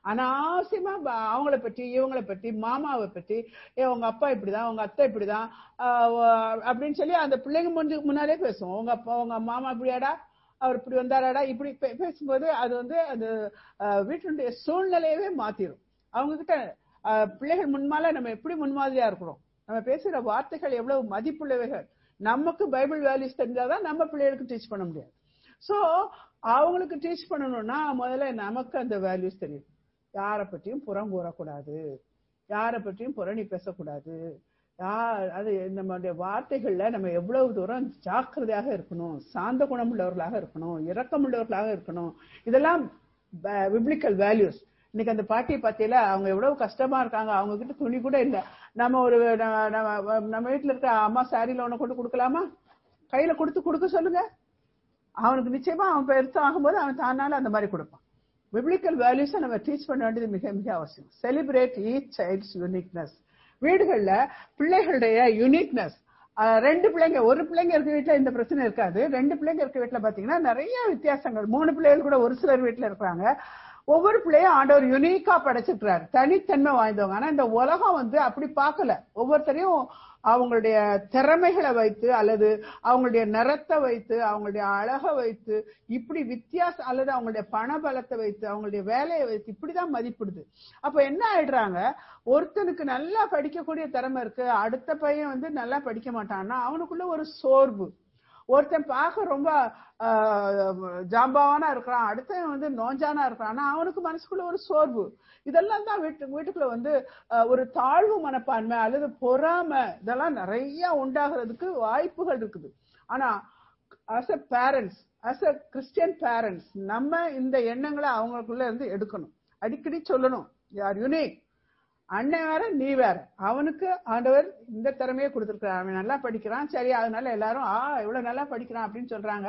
அனாவசியமா ப- அவங்கள பற்றி இவங்கள பற்றி மாமாவை பற்றி ஏ உங்க அப்பா இப்படிதான் உங்க அத்தை இப்படிதான் ஆஹ் வ- அப்படின்னு சொல்லி அந்த பிள்ளைங்க முன்னாடி முன்னாலே பேசுவோம் உங்க அப்பா உங்க மாமா இப்படியாடா அவர் இப்படி வந்தாராடா இப்படி பே- பேசும்போது அது வந்து அந்த ஆஹ் வீட்டினுடைய சூழ்நிலையவே மாத்திரும் அவங்க கிட்ட ஆஹ் பிள்ளைகள் முன்மால நம்ம எப்படி முன்மாதிரியா இருக்கிறோம் நம்ம பேசுற வார்த்தைகள் எவ்வளவு மதிப்புள்ளவைகள் நமக்கு பைபிள் வேல்யூஸ் தெரிஞ்சாதான் நம்ம பிள்ளைகளுக்கு டீச் பண்ண முடியாது சோ அவங்களுக்கு டீச் பண்ணணும்னா முதல்ல நமக்கு அந்த வேல்யூஸ் தெரியும் யாரை பற்றியும் புறம் கூறக்கூடாது யாரை பற்றியும் புரணி பேசக்கூடாது யார் அது நம்மளுடைய வார்த்தைகள்ல நம்ம எவ்வளவு தூரம் ஜாக்கிரதையாக இருக்கணும் சாந்த குணம் உள்ளவர்களாக இருக்கணும் இரக்கம் உள்ளவர்களாக இருக்கணும் இதெல்லாம் பிப்ளிக்கல் வேல்யூஸ் இன்னைக்கு அந்த பாட்டியை பார்த்தீங்களா அவங்க எவ்வளவு கஷ்டமா இருக்காங்க அவங்க கிட்ட துணி கூட இல்ல நம்ம ஒரு நம்ம- நம்ம நம்ம வீட்டுல இருக்க அம்மா சாரியில ஒண்ணு கொண்டு கொடுக்கலாமா கையில கொடுத்து கொடுக்க சொல்லுங்க அவனுக்கு நிச்சயமா அவன் பெருசா ஆகும்போது அவன் தானால அந்த மாதிரி கொடுப்பான் பிப்ளிக்கல் வேல்யூஸை நம்ம டீச் பண்ண வேண்டியது மிக மிக அவசியம் செலிப்ரேட் ஈச் சைல்ட்ஸ் யூனிக்னஸ் வீடுகள்ல பிள்ளைகளுடைய யூனிக்னஸ் ரெண்டு பிள்ளைங்க ஒரு பிள்ளைங்க இருக்க வீட்டுல இந்த பிரச்சனை இருக்காது ரெண்டு பிள்ளைங்க இருக்க வீட்டுல பாத்தீங்கன்னா நிறைய வித்தியாசங்கள் மூணு பிள்ளைகள் கூட ஒரு சிலர் வீட்டுல இருக்கிறாங்க ஒவ்வொரு பிள்ளையும் ஆண்டவர் யுனிக்கா படைச்சிருக்கிறாரு தனித்தன்மை வாய்ந்தவங்க ஆனா இந்த உலகம் வந்து அப்படி பார்க்கல ஒவ்வொருத்தரையும் அவங்களுடைய திறமைகளை வைத்து அல்லது அவங்களுடைய நிறத்தை வைத்து அவங்களுடைய அழகை வைத்து இப்படி வித்தியாசம் அல்லது அவங்களுடைய பண பலத்தை வைத்து அவங்களுடைய வேலையை வைத்து இப்படிதான் மதிப்பிடுது அப்ப என்ன ஆயிடுறாங்க ஒருத்தனுக்கு நல்லா படிக்கக்கூடிய திறமை இருக்கு அடுத்த பையன் வந்து நல்லா படிக்க மாட்டான்னா அவனுக்குள்ள ஒரு சோர்வு ஒருத்தன் பார்க்க ரொம்ப ஆஹ், ஜாம்பவானா இருக்கிறான் அடுத்தவன் வந்து நோஞ்சானா இருக்கிறான் ஆனா அவனுக்கு மனசுக்குள்ள ஒரு சோர்வு இதெல்லாம் தான் வீட்டு வீட்டுக்குள்ள வந்து ஆஹ், ஒரு தாழ்வு மனப்பான்மை அல்லது பொறாமை இதெல்லாம் நிறைய உண்டாகிறதுக்கு வாய்ப்புகள் இருக்குது ஆனா as a parents as a Christian parents நம்ம இந்த எண்ணங்களை அவங்களுக்குள்ள இருந்து எடுக்கணும் அடிக்கடி சொல்லணும் யார் யுனிக் அண்ணன் வேற நீ வேற அவனுக்கு ஆண்டவர் இந்த திறமையை கொடுத்திருக்கிறார் அவன் நல்லா படிக்கிறான் சரி அதனால எல்லாரும் ஆ இவ்வளவு நல்லா படிக்கிறான் அப்படின்னு சொல்றாங்க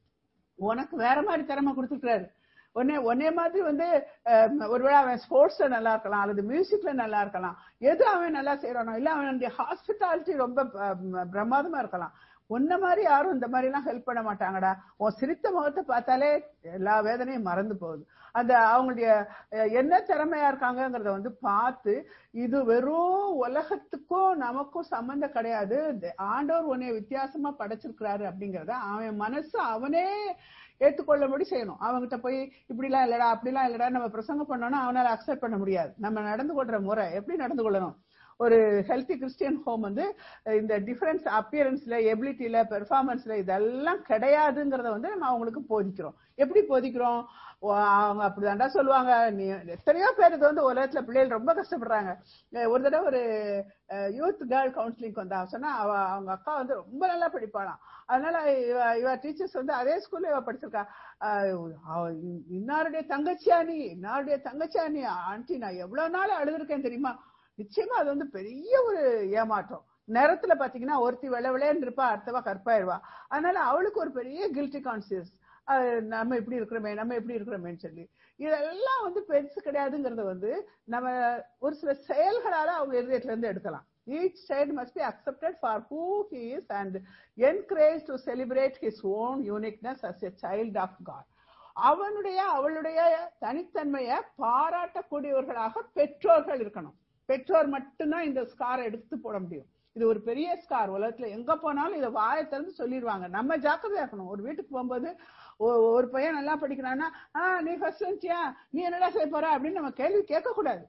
உனக்கு வேற மாதிரி திறமை கொடுத்துருக்காரு உன்னே ஒன்னே மாதிரி வந்து அஹ், ஒருவேளை அவன் ஸ்போர்ட்ஸ்ல நல்லா இருக்கலாம் அல்லது மியூசிக்ல நல்லா இருக்கலாம் எது அவன் நல்லா செய்யறானோ இல்ல அவனுடைய ஹாஸ்பிட்டாலிட்டி ரொம்ப அஹ், பிரமாதமா இருக்கலாம் உன்ன மாதிரி யாரும் இந்த மாதிரி எல்லாம் ஹெல்ப் பண்ண மாட்டாங்கடா உன் சிரித்த முகத்தை பார்த்தாலே எல்லா வேதனையும் மறந்து போகுது அந்த அவங்களுடைய அஹ், என்ன திறமையா இருக்காங்கங்கிறத வந்து பார்த்து இது வெறும் உலகத்துக்கும் நமக்கும் சம்பந்தம் கிடையாது இந்த ஆண்டவர் உன்னை வித்தியாசமா படைச்சிருக்கிறாரு அப்படிங்கறத அவன் மனசு அவனே ஏத்துக்கொள்ளும்படி செய்யணும் அவன்கிட்ட போய் இப்படிலாம் இல்லடா அப்படிலாம் இல்லடா நம்ம பிரசங்கம் பண்ணோம்னா அவனால அக்செப்ட் பண்ண முடியாது நம்ம நடந்து கொள்ற முறை எப்படி நடந்து கொள்ளணும் ஒரு ஹெல்த்தி கிறிஸ்டியன் ஹோம் வந்து அஹ், இந்த டிஃபரன்ஸ் அப்பியரன்ஸ்ல எபிலிட்டியில பெர்ஃபார்மன்ஸ்ல இதெல்லாம் கிடையாதுங்கிறத வந்து நம்ம அவங்களுக்கு போதிக்கிறோம் எப்படி போதிக்கிறோம் ஓ, அவங்க அப்படிதான்டா சொல்லுவாங்க நீ எத்தனையோ பேர் இது வந்து உலகத்துல பிள்ளைகள் ரொம்ப கஷ்டப்படுறாங்க அஹ், ஒரு தடவை ஒரு யூத் கேர்ள் கவுன்சிலிங் வந்தா அவ சொன்னா அவ அவங்க அக்கா வந்து ரொம்ப நல்லா படிப்பாளாம் அதனால இவ இவ டீச்சர்ஸ் வந்து அதே ஸ்கூல்ல இவ படிச்சிருக்கா அஹ், அவ இ- இன்னாருடைய தங்கச்சியா நீ இன்னாருடைய தங்கச்சியா நீ ஆண்டி நான் எவ்வளவு நாள் அழுதுருக்கேன் தெரியுமா நிச்சயமா அது வந்து பெரிய ஒரு ஏமாற்றம் நேரத்துல பாத்தீங்கன்னா ஒருத்தி வெள்ள விளையாண்டு இருப்பா அடுத்தவா கற்பாயிருவா அதனால அவளுக்கு ஒரு பெரிய கில்ட்டி கான்சியஸ் நம்ம இப்படி இருக்கிறோமே நம்ம எப்படி இருக்கிறோமேன்னு சொல்லி இதெல்லாம் வந்து பெருசு கிடையாதுங்கிறத வந்து நம்ம ஒரு சில செயல்களால அவங்க இருதயத்துல இருந்து எடுக்கலாம் each child must be accepted for who he is and encourage to celebrate his own uniqueness as a child of God அவனுடைய அவளுடைய தனித்தன்மையை பாராட்டக்கூடியவர்களாக பெற்றோர்கள் இருக்கணும் பெற்றோர் மட்டும்தான் இந்த ஸ்காரை எடுத்து போட முடியும் இது ஒரு பெரிய ஸ்கார் உலகத்துல எங்க போனாலும் இதை வாயை திறந்து சொல்லிடுவாங்க நம்ம ஜாக்கிரதையா இருக்கணும் ஒரு வீட்டுக்கு போகும்போது ஒ- ஒரு பையன் நல்லா படிக்கிறான்னா ஆ நீ ஃபர்ஸ்ட் வந்துச்சியா நீ என்னடா செய்ய போற அப்படின்னு நம்ம கேள்வி கேட்க கூடாது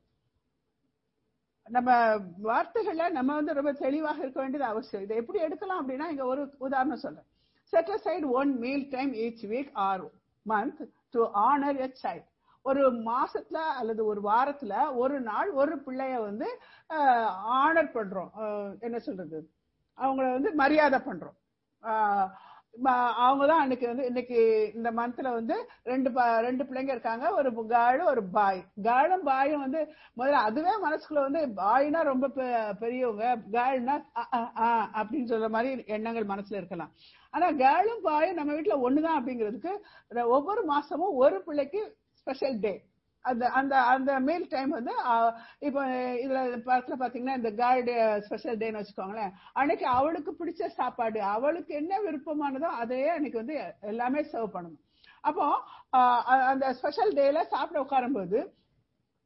நம்ம வார்த்தைகள்ல நம்ம வந்து ரொம்ப தெளிவாக இருக்க வேண்டியது அவசியம் இதை எப்படி எடுக்கலாம் அப்படின்னா இங்க ஒரு உதாரணம் சொல்றேன் set aside one meal time each week or month to honour a child ஒரு மாசத்துல அல்லது ஒரு வாரத்துல ஒரு நாள் ஒரு பிள்ளைய வந்து ஆனர் பண்றோம் அஹ், என்ன சொல்றது அவங்கள வந்து மரியாதை பண்றோம் அவங்க தான் அன்னைக்கு வந்து இன்னைக்கு இந்த மந்த்ல வந்து ரெண்டு ப- ரெண்டு பிள்ளைங்க இருக்காங்க ஒரு கேர்ள் ஒரு பாய் கேர்ளும் பாயும் வந்து முதல்ல அதுவே மனசுக்குள்ள வந்து பாய்னா ரொம்ப பெ- பெரியவங்க கேர்ள்னா அப்படின்னு சொல்ற மாதிரி எண்ணங்கள் மனசுல இருக்கலாம் ஆனா கேர்ளும் பாயும் நம்ம வீட்டுல ஒண்ணுதான் அப்படிங்கிறதுக்கு ர- ஒவ்வொரு மாசமும் ஒரு பிள்ளைக்கு ஸ்பெஷல் டே அந்த அந்த அந்த மீல் டைம் வந்து ஆஹ், இப்போ இதுல படத்துல பாத்தீங்கன்னா இந்த கேர்ள் டே ஸ்பெஷல் டேன்னு வச்சுக்கோங்களேன் அன்னைக்கு அவளுக்கு பிடிச்ச சாப்பாடு அவளுக்கு என்ன விருப்பமானதோ அதையே அன்னைக்கு வந்து எல்லாமே சர்வ் பண்ணணும் அப்போ ஆஹ், அ- அந்த ஸ்பெஷல் டேல சாப்பிட உட்காரும்போது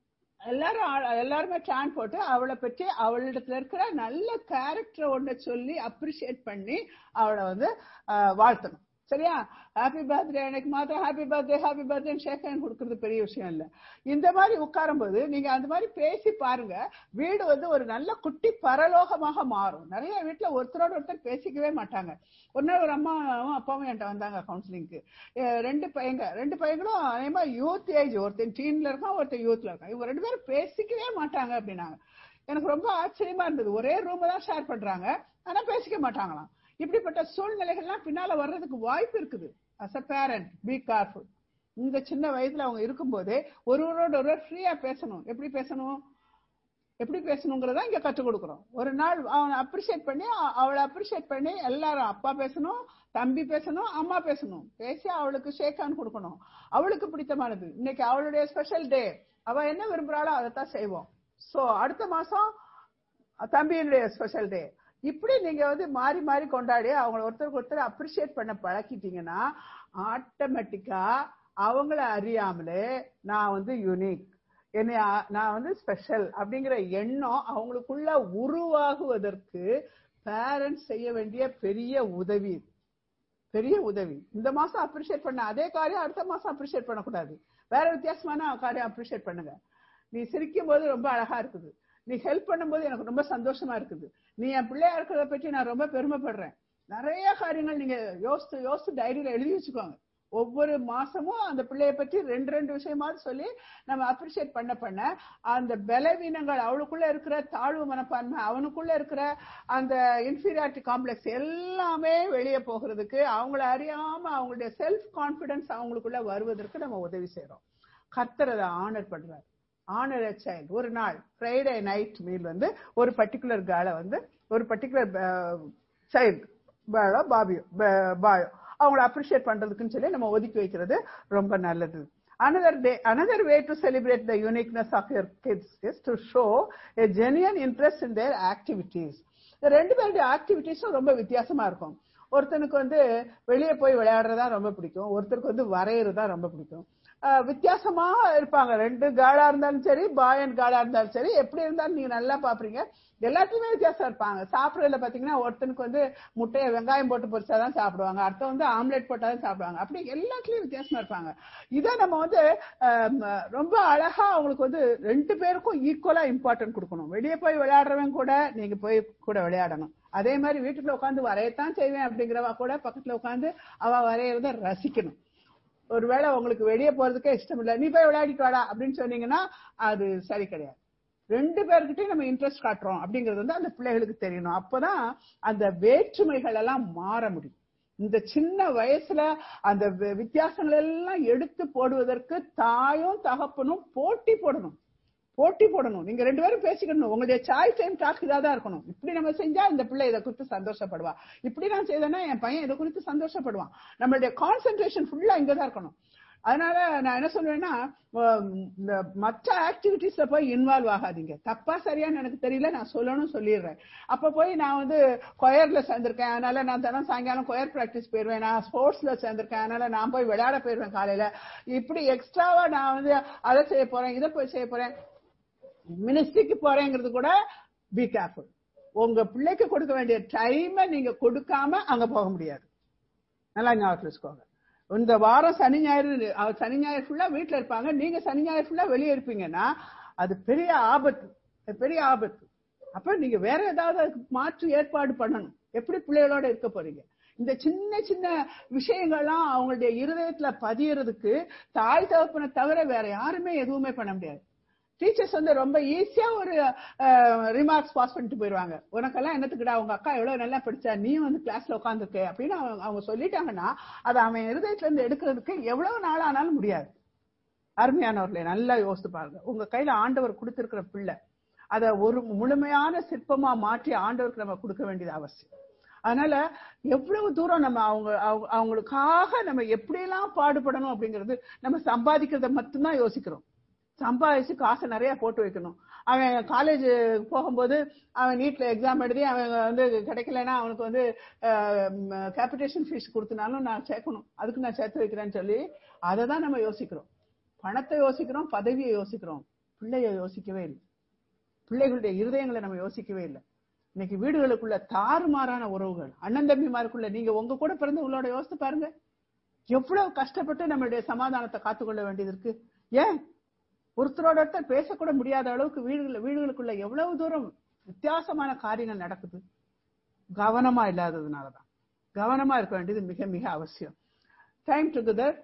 எல்லாரும் ஆ- எல்லாருமே சான் போட்டு அவளை பற்றி அவளிடத்துல இருக்கிற நல்ல கேரக்டர் ஒன்றை சொல்லி அப்ரிஷியேட் பண்ணி அவளை வந்து ஆஹ், வாழ்த்தணும் சரியா ஹாப்பி பர்த்டே எனக்கு மாத்திரம் happy birthday happy birthday shake hand கொடுக்கறது பெரிய விஷயம் இல்ல இந்த மாதிரி உட்காரும் போது நீங்க அந்த மாதிரி பேசி பாருங்க வீடு வந்து ஒரு நல்ல குட்டி பரலோகமாக மாறும் நிறைய வீட்டுல ஒருத்தரோட ஒருத்தர் பேசிக்கவே மாட்டாங்க ஒரு நாள் ஒரு அம்மாவும் அப்பாவும் என்கிட்ட வந்தாங்க கவுன்சிலிங்க்கு ரெண்டு பையங்க ரெண்டு பையங்களும் அதே மாதிரி யூத் ஏஜ் ஒருத்தன் டீன்ல இருக்கான் ஒருத்தன் யூத்ல இருக்கான் இவங்க ரெண்டு பேரும் பேசிக்கவே மாட்டாங்க அப்படின்னாங்க எனக்கு ரொம்ப ஆச்சரியமா இருந்தது ஒரே ரூம் தான் ஷேர் பண்றாங்க ஆனா பேசிக்க மாட்டாங்களாம் இப்படிப்பட்ட சூழ்நிலைகள்லாம் பின்னால வர்றதுக்கு வாய்ப்பு இருக்குது as a parent be careful இந்த சின்ன வயசுல அவங்க இருக்கும்போதே ஒருவரோட ஒருவர் ஃப்ரீயா பேசணும் எப்படி பேசணும் எப்படி பேசணுங்கிறத இங்க கற்றுக் கொடுக்குறோம் ஒரு நாள் அவனை அப்ரிஷியேட் பண்ணி அ- அவளை அப்ரிஷியேட் பண்ணி எல்லாரும் அப்பா பேசணும் தம்பி பேசணும் அம்மா பேசணும் பேசி அவளுக்கு ஷேக் ஹேண்ட் கொடுக்கணும் அவளுக்கு பிடித்தமானது இன்னைக்கு அவளுடைய ஸ்பெஷல் டே அவ என்ன விரும்புறாளோ அதைத்தான் செய்வோம் சோ அடுத்த மாசம் தம்பியினுடைய ஸ்பெஷல் டே இப்படி நீங்க வந்து மாறி மாறி கொண்டாடி அவங்கள ஒருத்தருக்கு ஒருத்தர் அப்ரிஷியேட் பண்ண பழக்கிட்டீங்கன்னா ஆட்டோமேட்டிக்கா அவங்கள அறியாமலே நான் வந்து யூனிக் என்னை ஆ- நான் வந்து ஸ்பெஷல் அப்படிங்கிற எண்ணம் அவங்களுக்குள்ள உருவாகுவதற்கு பேரண்ட்ஸ் செய்ய வேண்டிய பெரிய உதவி இது. பெரிய உதவி இந்த மாசம் அப்ரிஷியேட் பண்ண அதே காரியம் அடுத்த மாசம் அப்ரிஷியேட் பண்ணக்கூடாது வேற வித்தியாசமான காரியம் அப்ரிஷியேட் பண்ணுங்க நீ சிரிக்கும் போது ரொம்ப அழகா இருக்குது நீ ஹெல்ப் பண்ணும்போது எனக்கு ரொம்ப சந்தோஷமா இருக்குது நீ என் பிள்ளையா இருக்கிறத பற்றி நான் ரொம்ப பெருமைப்படுறேன் நிறைய காரியங்கள் நீங்க யோசித்து யோசித்து டைரியில எழுதி வச்சுக்கோங்க ஒவ்வொரு மாசமும் அந்த பிள்ளைய பற்றி ரெண்டு ரெண்டு விஷயமாவது சொல்லி நம்ம அப்ரிஷியேட் பண்ண பண்ண அந்த பலவீனங்கள் அவளுக்குள்ள இருக்கிற தாழ்வு மனப்பான்மை அவனுக்குள்ள இருக்கிற அந்த இன்ஃபீரியாரிட்டி காம்ப்ளெக்ஸ் எல்லாமே வெளியே போகிறதுக்கு அவங்கள அறியாம அவங்களுடைய செல்ஃப் கான்பிடன்ஸ் அவங்களுக்குள்ள வருவதற்கு நம்ம உதவி செய்றோம் கர்த்தர் அதை ஆனர் பண்றாரு ஆனர் சைல்டு ஒரு நாள் ஃப்ரைடே நைட் மீல் வந்து ஒரு பர்டிகுலர் கேர்ளை வந்து ஒரு பர்டிகுலர் சைல்டு பேளோ பாபியோ பாயோ அவங்கள அப்ரிஷியேட் பண்றதுக்குன்னு சொல்லி நம்ம ஒதுக்கி வைக்கிறது ரொம்ப நல்லது another day another way to celebrate the uniqueness of your kids is to show a genuine interest in their activities இந்த ரெண்டு பேருடைய ஆக்டிவிட்டிஸும் ரொம்ப வித்தியாசமா இருக்கும் ஒருத்தனுக்கு வந்து வெளியே போய் விளையாடுறதா ரொம்ப பிடிக்கும் ஒருத்தருக்கு வந்து வரையறதா ரொம்ப பிடிக்கும் ஆஹ் வித்தியாசமா இருப்பாங்க ரெண்டு காலா இருந்தாலும் சரி பாய் அண்ட் காலா இருந்தாலும் சரி எப்படி இருந்தாலும் நீங்க நல்லா பாப்பீங்க எல்லாத்துலயுமே வித்தியாசம் இருப்பாங்க சாப்பிடுறதுல பாத்தீங்கன்னா ஒருத்தனுக்கு வந்து முட்டையை வெங்காயம் போட்டு பொரிச்சாதான் சாப்பிடுவாங்க அடுத்த வந்து ஆம்லெட் போட்டாதான் சாப்பிடுவாங்க அப்படி எல்லாத்துலயும் வித்தியாசமா இருப்பாங்க இதை நம்ம வந்து ஆம், ரொம்ப அழகா அவங்களுக்கு வந்து ரெண்டு பேருக்கும் ஈக்குவலா இம்பார்ட்டன்ட் கொடுக்கணும் வெளியே போய் விளையாடுறவன் கூட நீங்க போய் கூட விளையாடணும் அதே மாதிரி வீட்டுக்குள்ள உட்காந்து வரையத்தான் செய்வேன் அப்படிங்கிறவா கூட பக்கத்துல உட்காந்து அவ வரையறத ரசிக்கணும் ஒருவேளை உங்களுக்கு வெளியே போறதுக்கே இஷ்டம் இல்ல நீ போய் விளையாடிட்டு வாடா அப்படின்னு சொன்னீங்கன்னா அது சரி கிடையாது ரெண்டு பேர்கிட்டயும் நம்ம இன்ட்ரெஸ்ட் காட்டுறோம் அப்படிங்கிறது வந்து அந்த பிள்ளைகளுக்கு தெரியணும் அப்பதான் அந்த வேற்றுமைகள் எல்லாம் மாற முடியும் இந்த சின்ன வயசுல அந்த வி- வித்தியாசங்கள் எல்லாம் எடுத்து போடுவதற்கு தாயும் தகப்பனும் போட்டி போடணும் போட்டி போடணும் நீங்க ரெண்டு பேரும் பேசிக்கணும் உங்களுடைய சாய்ஸ் டைம் டாஸ்க் இதா தான் இருக்கணும் இப்படி நம்ம செஞ்சா இந்த பிள்ளை இதை குறித்து சந்தோஷப்படுவா இப்படி நான் செய்தேன்னா என் பையன் இதை குறித்து சந்தோஷப்படுவான் நம்மளுடைய கான்சென்ட்ரேஷன் ஃபுல்லா இங்கதான் இருக்கணும் அதனால நான் என்ன சொல்லுவேன்னா உம், இந்த மற்ற ஆக்டிவிட்டிஸ்ல போய் இன்வால்வ் ஆகாதீங்க தப்பா சரியான்னு எனக்கு தெரியல நான் சொல்லணும் சொல்லிடுறேன் அப்ப போய் நான் வந்து கொயர்ல சேர்ந்திருக்கேன் அதனால நான் தினம் சாயங்காலம் கொயர் பிராக்டிஸ் போயிருவேன் நான் ஸ்போர்ட்ஸ்ல சேர்ந்திருக்கேன் அதனால நான் போய் விளையாட போயிருவேன் காலையில இப்படி எக்ஸ்ட்ராவா நான் வந்து அதை செய்ய போறேன் இதை போய் செய்ய போறேன் மினிஸ்ட்ரிக்கு போறேங்கிறது கூட பி கேர்ஃபுல் உங்க பிள்ளைக்கு கொடுக்க வேண்டிய டைமை நீங்க கொடுக்காம அங்க போக முடியாது நல்லா ஞாபகத்தில் வச்சுக்கோங்க இந்த வாரம் சனி ஞாயிறு அவர் சனி ஞாயிறு ஃபுல்லா வீட்ல இருப்பாங்க நீங்க சனி ஞாயிறு ஃபுல்லா வெளியே இருப்பீங்கன்னா அது பெரிய ஆபத்து அது பெரிய ஆபத்து அப்ப நீங்க வேற ஏதாவது அதுக்கு மாற்று ஏற்பாடு பண்ணணும் எப்படி பிள்ளைகளோட இருக்க போறீங்க இந்த சின்ன சின்ன விஷயங்கள்லாம் அவங்களுடைய இருதயத்துல பதியறதுக்கு தாய் தகப்பனை தவிர வேற யாருமே எதுவுமே பண்ண முடியாது டீச்சர்ஸ் வந்து ரொம்ப ஈஸியா ஒரு ரிமார்க்ஸ் பாஸ் பண்ணிட்டு போயிருவாங்க உனக்கெல்லாம் என்னத்துக்குடா உங்க அக்கா எவ்வளவு நல்லா படிச்சா நீ வந்து கிளாஸ்ல உட்காந்துருக்க அப்படின்னு அவங்க அவங்க சொல்லிட்டாங்கன்னா அதை அவன் இருதயத்துல இருந்து எடுக்கிறதுக்கு எவ்வளவு நாள் ஆனாலும் முடியாது அருமையானவர்களே நல்லா யோசித்து பாருங்க உங்க கையில ஆண்டவர் கொடுத்திருக்கிற பிள்ளை அதை ஒரு முழுமையான சிற்பமா மாற்றி ஆண்டவருக்கு நம்ம கொடுக்க வேண்டியது அவசியம் அதனால எவ்வளவு தூரம் நம்ம அவங்க அவங்க- அவங்களுக்காக நம்ம எப்படியெல்லாம் பாடுபடணும் அப்படிங்கிறது நம்ம சம்பாதிக்கிறத மட்டும்தான் யோசிக்கிறோம் சம்பாதிச்சு காசை நிறைய போட்டு வைக்கணும் அவன் காலேஜ் போகும்போது அவன் நீட்ல எக்ஸாம் எழுதி அவன் வந்து கிடைக்கலன்னா அவனுக்கு வந்து கேபிட்டேஷன் ஃபீஸ் கொடுத்தனாலும் நான் சேர்க்கணும் அதுக்கு நான் சேர்த்து வைக்கிறேன்னு சொல்லி அதை தான் நம்ம யோசிக்கிறோம் பணத்தை யோசிக்கிறோம் பதவியை யோசிக்கிறோம் பிள்ளைய யோசிக்கவே இல்லை பிள்ளைகளுடைய இருதயங்களை நம்ம யோசிக்கவே இல்லை இன்னைக்கு வீடுகளுக்குள்ள தாறுமாறான உறவுகள் அண்ணன் தம்பிமாருக்குள்ள நீங்க உங்க கூட பிறந்து உங்களோட யோசித்து பாருங்க எவ்வளவு கஷ்டப்பட்டு நம்மளுடைய சமாதானத்தை காத்துக்கொள்ள வேண்டியது இருக்கு ஏன் ஒருத்தரோட ஒருத்தர் பேசக்கூட முடியாத அளவுக்கு வீடுகள் வீடுகளுக்குள்ள எவ்வளவு தூரம் வித்தியாசமான காரியங்கள் நடக்குது கவனமா இல்லாததுனாலதான் கவனமா இருக்க வேண்டியது மிக மிக அவசியம் time together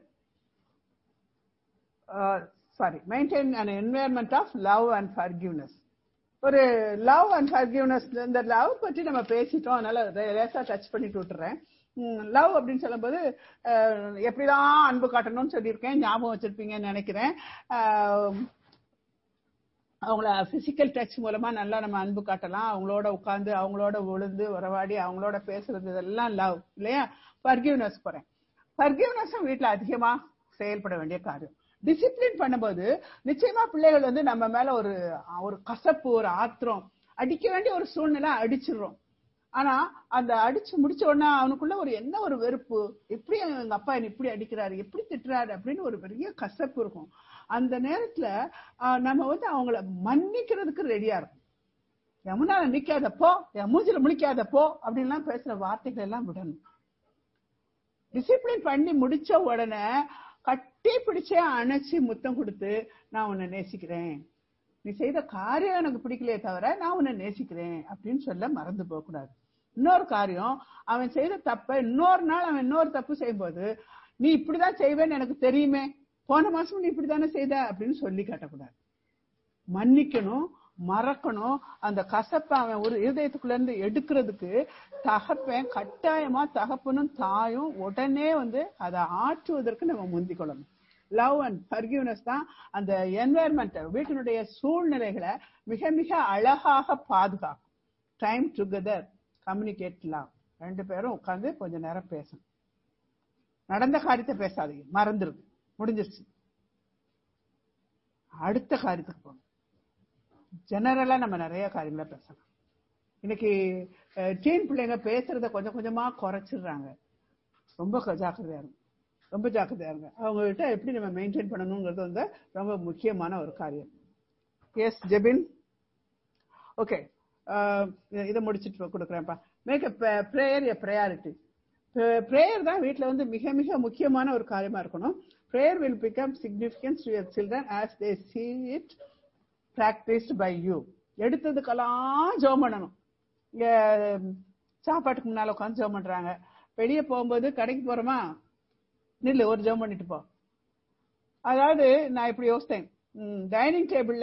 sorry maintain an environment of love and forgiveness ஒரு லவ் அண்ட் ஃபர்கிவ்னஸ் இந்த லவ் பற்றி நம்ம பேசிட்டோம் அதனால லேசா டச் பண்ணிட்டு விட்டுறேன் லவ் அப்படின்னு சொல்லும்போது அஹ், எப்படிலாம் அன்பு காட்டணும்னு சொல்லியிருக்கேன் ஞாபகம் வச்சிருப்பீங்கன்னு நினைக்கிறேன் அஹ், அவங்கள பிசிக்கல் டச் மூலமா நல்லா நம்ம அன்பு காட்டலாம் அவங்களோட உட்கார்ந்து அவங்களோட விழுந்து உறவாடி அவங்களோட பேசுறது இதெல்லாம் லவ் இல்லையா ஃபர்கிவ்னஸ் போறேன் ஃபர்கிவ்னஸும் வீட்ல அதிகமா செயல்பட வேண்டிய காரியம் டிசிப்ளின் பண்ணும்போது நிச்சயமா பிள்ளைகள் வந்து நம்ம மேல ஒரு ஒரு கசப்பு ஒரு ஆத்திரம் அடிக்க வேண்டிய ஒரு சூழ்நிலை அடிச்சிடுறோம் ஆனா அந்த அடிச்சு முடிச்ச உடனே அவனுக்குள்ள ஒரு என்ன ஒரு வெறுப்பு எப்படி எங்க அப்பா என்ன இப்படி அடிக்கிறாரு எப்படி திட்டுறாரு அப்படின்னு ஒரு பெரிய கசப்பு இருக்கும் அந்த நேரத்துல ஆஹ், நம்ம வந்து அவங்கள மன்னிக்கிறதுக்கு ரெடியா இருக்கும் யமுனால நிக்காதப்போ என் மூஞ்சில முழிக்காதப்போ அப்படின்லாம் பேசுற வார்த்தைகள் எல்லாம் விடணும் டிசிப்ளின் பண்ணி முடிச்ச உடனே கட்டி பிடிச்சே அணைச்சு முத்தம் கொடுத்து நான் உன்னை நேசிக்கிறேன் நீ செய்த காரியம் எனக்கு பிடிக்கலையே தவிர நான் உன்னை நேசிக்கிறேன் அப்படின்னு சொல்ல மறந்து போக கூடாது இன்னொரு காரியம் அவன் செய்த தப்ப இன்னொரு நாள் அவன் இன்னொரு தப்பு செய்யும்போது நீ இப்படிதான் செய்வேன்னு எனக்கு தெரியுமே போன மாசம் நீ இப்படிதானே செய்த அப்படின்னு சொல்லி காட்டக்கூடாது மன்னிக்கணும் மறக்கணும் அந்த கசப்பை அவன் ஒரு இருதயத்துக்குள்ள இருந்து எடுக்கிறதுக்கு தகப்பன் கட்டாயமா தகப்பனும் தாயும் உடனே வந்து அதை ஆற்றுவதற்கு நம்ம முந்திக் கொள்ளணும் லவ் அண்ட் ஃபர்கிவ்னஸ் தான் அந்த என்வாயர்மெண்ட் வீட்டினுடைய சூழ்நிலைகளை மிக மிக அழகாக பாதுகாக்கும் டைம் டுகெதர் கம்யூனிகேட் லவ் ரெண்டு பேரும் உட்கார்ந்து கொஞ்ச நேரம் பேசணும் நடந்த காரியத்தை பேசாதீங்க மறந்துருது முடிஞ்சிருச்சு அடுத்த காரியத்துக்கு போகணும் ஜெனரலா நம்ம நிறைய காரியங்களை பேசலாம் இன்னைக்கு டீன் பிள்ளைங்க பேசுறத கொஞ்சம் கொஞ்சமா குறைச்சிடுறாங்க ரொம்ப க- ஜாக்கிரதையா இருங்க ரொம்ப ஜாக்கிரதையா இருங்க அவங்க கிட்ட எப்படி நம்ம மெயின்டைன் பண்ணணுங்கிறது வந்து ரொம்ப முக்கியமான ஒரு காரியம் எஸ் ஜெபின் ஓகே இதை முடிச்சிட்டு கொடுக்குறேன்ப்பா make prayer a priority prayer தான் வீட்டில் வந்து மிக மிக முக்கியமான ஒரு காரியமா இருக்கணும் prayer will become significance to your children as they see it practiced by you எடுத்ததுக்கெல்லாம் ஜெபம் பண்ணணும் இங்க சாப்பாட்டுக்கு முன்னால உட்காந்து ஜெபம் பண்றாங்க வெளியே போகும்போது கடைக்கு போறோமா நில்லு ஒரு ஜெபம் பண்ணிட்டு போ அதாவது நான் இப்படி யோசித்தேன் டைனிங் டேபிள்ல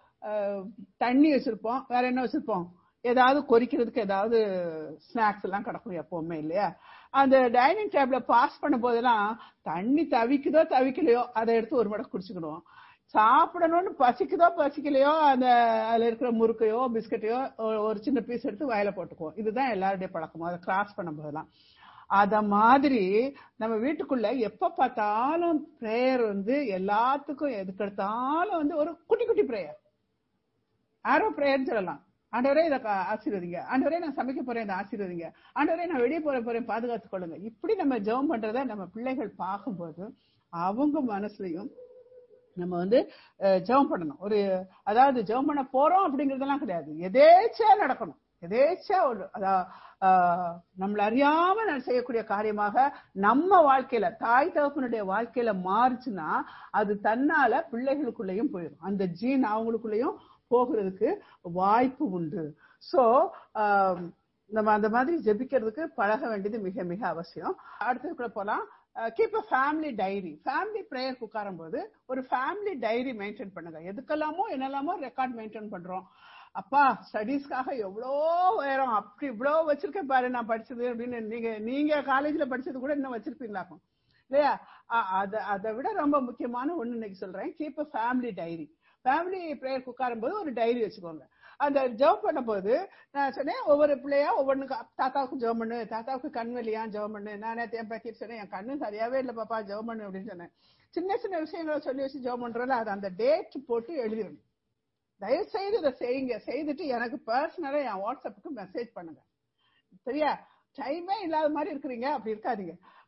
தண்ணி வச்சிருப்போம் வேற என்ன வச்சிருப்போம் ஏதாவது கொறிக்கிறதுக்கு ஏதாவது ஸ்நாக்ஸ் எல்லாம் கிடக்கும் எப்பவுமே இல்லையா அந்த டைனிங் டேபிள பாஸ் பண்ணும் போதெல்லாம் தண்ணி தவிக்குதோ தவிக்கலையோ அதை எடுத்து ஒரு மடக்கு குடிச்சுக்கிடுவோம் சாப்பிடணும்னு பசிக்குதோ பசிக்கலையோ அந்த அதுல இருக்கிற முறுக்கையோ பிஸ்கட்டையோ ஒ- ஒரு சின்ன பீஸ் எடுத்து வாயில போட்டுக்குவோம் இதுதான் எல்லாருடைய பழக்கமும் அதை கிராஸ் பண்ணும் போதெல்லாம் அத மாதிரி நம்ம வீட்டுக்குள்ள எப்ப பார்த்தாலும் பிரேயர் வந்து எல்லாத்துக்கும் எதுக்கு எடுத்தாலும் வந்து ஒரு குட்டி குட்டி பிரேயர் ஆரோ பிரேயர்னு சொல்லலாம் ஆண்டவரே இதை கா- ஆசீர்வதிங்க ஆண்டவரே நான் சமைக்க போறேன் இதை ஆசீர்வதிங்க ஆண்டவரே நான் வெளியே போற போறேன் பாதுகாத்துக் கொள்ளுங்க இப்படி நம்ம ஜெபம் பண்றத நம்ம பிள்ளைகள் பார்க்கும்போது அவங்க மனசுலயும் நம்ம வந்து அஹ், ஜெபம் பண்ணணும் ஒரு அதாவது ஜெபம் பண்ண போறோம் அப்படிங்கறதெல்லாம் கிடையாது எதேச்சா நடக்கணும் எதேச்சா ஒரு அதா- ஆஹ், நம்மள அறியாம நான் செய்யக்கூடிய காரியமாக நம்ம வாழ்க்கையில தாய் தகப்பனுடைய வாழ்க்கையில மாறுச்சுன்னா அது தன்னால பிள்ளைகளுக்குள்ளேயும் போயிடும் அந்த ஜீன் அவங்களுக்குள்ளேயும் போகிறதுக்கு வாய்ப்பு உண்டு சோ நம்ம அந்த மாதிரி ஜெபிக்கிறதுக்கு பழக வேண்டியது மிக மிக அவசியம் அடுத்ததுக்குள்ள போலாம் keep a family diary family prayer உட்காரும் போது ஒரு ஃபேமிலி டைரி மெயின்டைன் பண்ணுங்க எதுக்கெல்லாமோ என்னெல்லாமோ ரெக்கார்ட் மெயின்டைன் பண்றோம் அப்பா ஸ்டடீஸ்க்காக எவ்வளோ உயரம் அப்படி இவ்வளோ வச்சிருக்கேன் பாரு நான் படிச்சது அப்படின்னு நீங்க நீங்க காலேஜ்ல படிச்சது கூட இன்னும் வச்சிருப்பீங்களாக்கும் இல்லையா அ- அத அதை விட ரொம்ப முக்கியமான ஒண்ணு இன்னைக்கு சொல்றேன் keep a family diary family prayer உட்காரும் போது ஒரு டைரி வச்சுக்கோங்க அந்த ஜெபம் பண்ணும்போது நான் சொன்னேன் ஒவ்வொரு பிள்ளையா ஒவ்வொன்றுக்கு தாத்தாவுக்கு ஜெபம் பண்ணு தாத்தாவுக்கு கண் வலியா ஜெபம் பண்ணு நான் நேத்து என் பக்கி சொன்னேன் என் கண்ணு சரியாவே இல்லை பாப்பா ஜெபம் பண்ணு அப்படின்னு சொன்னேன் சின்ன சின்ன விஷயங்களை சொல்லி வச்சு ஜெபம் பண்றோம்ல அது அந்த டேட் போட்டு எழுதிடணும் தயவு செய்து இதை செய்யுங்க செய்துட்டு எனக்கு பர்சனலா என் வாட்ஸ்அப்புக்கு மெசேஜ் பண்ணுங்க சரியா டைமே இல்லாத மாதிரி இருக்கிறீங்க அப்படி இருக்காதீங்க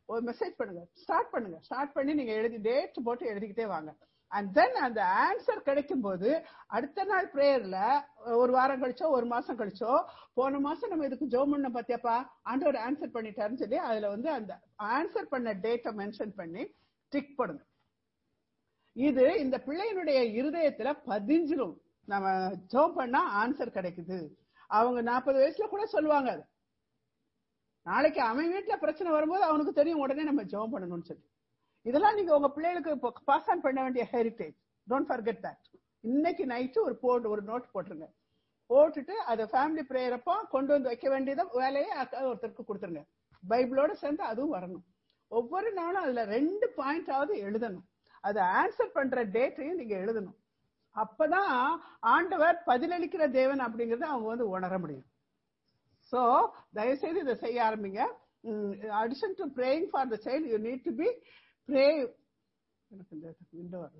ஒரு மெசேஜ் பண்ணுங்க ஸ்டார்ட் பண்ணுங்க ஸ்டார்ட் பண்ணி நீங்க எழுதி டேட் போட்டு எழுதிக்கிட்டே வாங்க அண்ட் தென் அந்த ஆன்சர் கிடைக்கும் போது அடுத்த நாள் பிரேயர்ல ஒரு வாரம் கழிச்சோ ஒரு மாசம் கழிச்சோ போன மாசம் நம்ம இதுக்கு ஜோம் பண்ண பாத்தியாப்பா ஆண்டவர் ஆன்சர் பண்ணிட்டாருன்னு சொல்லி அதுல வந்து அந்த ஆன்சர் பண்ண டேட்டை மென்ஷன் பண்ணி டிக் பண்ணுங்க இது இந்த பிள்ளையினுடைய இருதயத்துல பதிஞ்சிரும் நம்ம ஜோம் பண்ணா ஆன்சர் கிடைக்குது அவங்க நாற்பது வயசுல கூட சொல்லுவாங்க அது நாளைக்கு அவன் வீட்டுல பிரச்சனை வரும்போது அவனுக்கு தெரியும் உடனே நம்ம ஜெபம் பண்ணணும்னு சொல்லி இதெல்லாம் நீங்க உங்க பிள்ளைகளுக்கு பாஸ் ஆன் பண்ண வேண்டிய ஹெரிட்டேஜ் டோன்ட் ஃபர்கெட் தட் இன்னைக்கு நைட்டு ஒரு போட் ஒரு நோட் போட்டுருங்க போட்டுட்டு அதை ஃபேமிலி ப்ரேயர் அப்போ கொண்டு வந்து வைக்க வேண்டியதை வேலையை ஒருத்தருக்கு கொடுத்துருங்க பைபிளோட சேர்ந்து அதுவும் வரணும் ஒவ்வொரு நாளும் அதுல ரெண்டு பாயிண்டாவது எழுதணும் அதை ஆன்சர் பண்ற டேட்டையும் நீங்க எழுதணும் அப்பதான் ஆண்டவர் பதிலளிக்கிற தேவன் அப்படிங்கறத அவங்க வந்து உணர முடியும் சோ தயவுசெய்து இதை செய்ய ஆரம்பிங்க addition to praying for the child you need to be pray எனக்கு இந்த விண்டோ வரல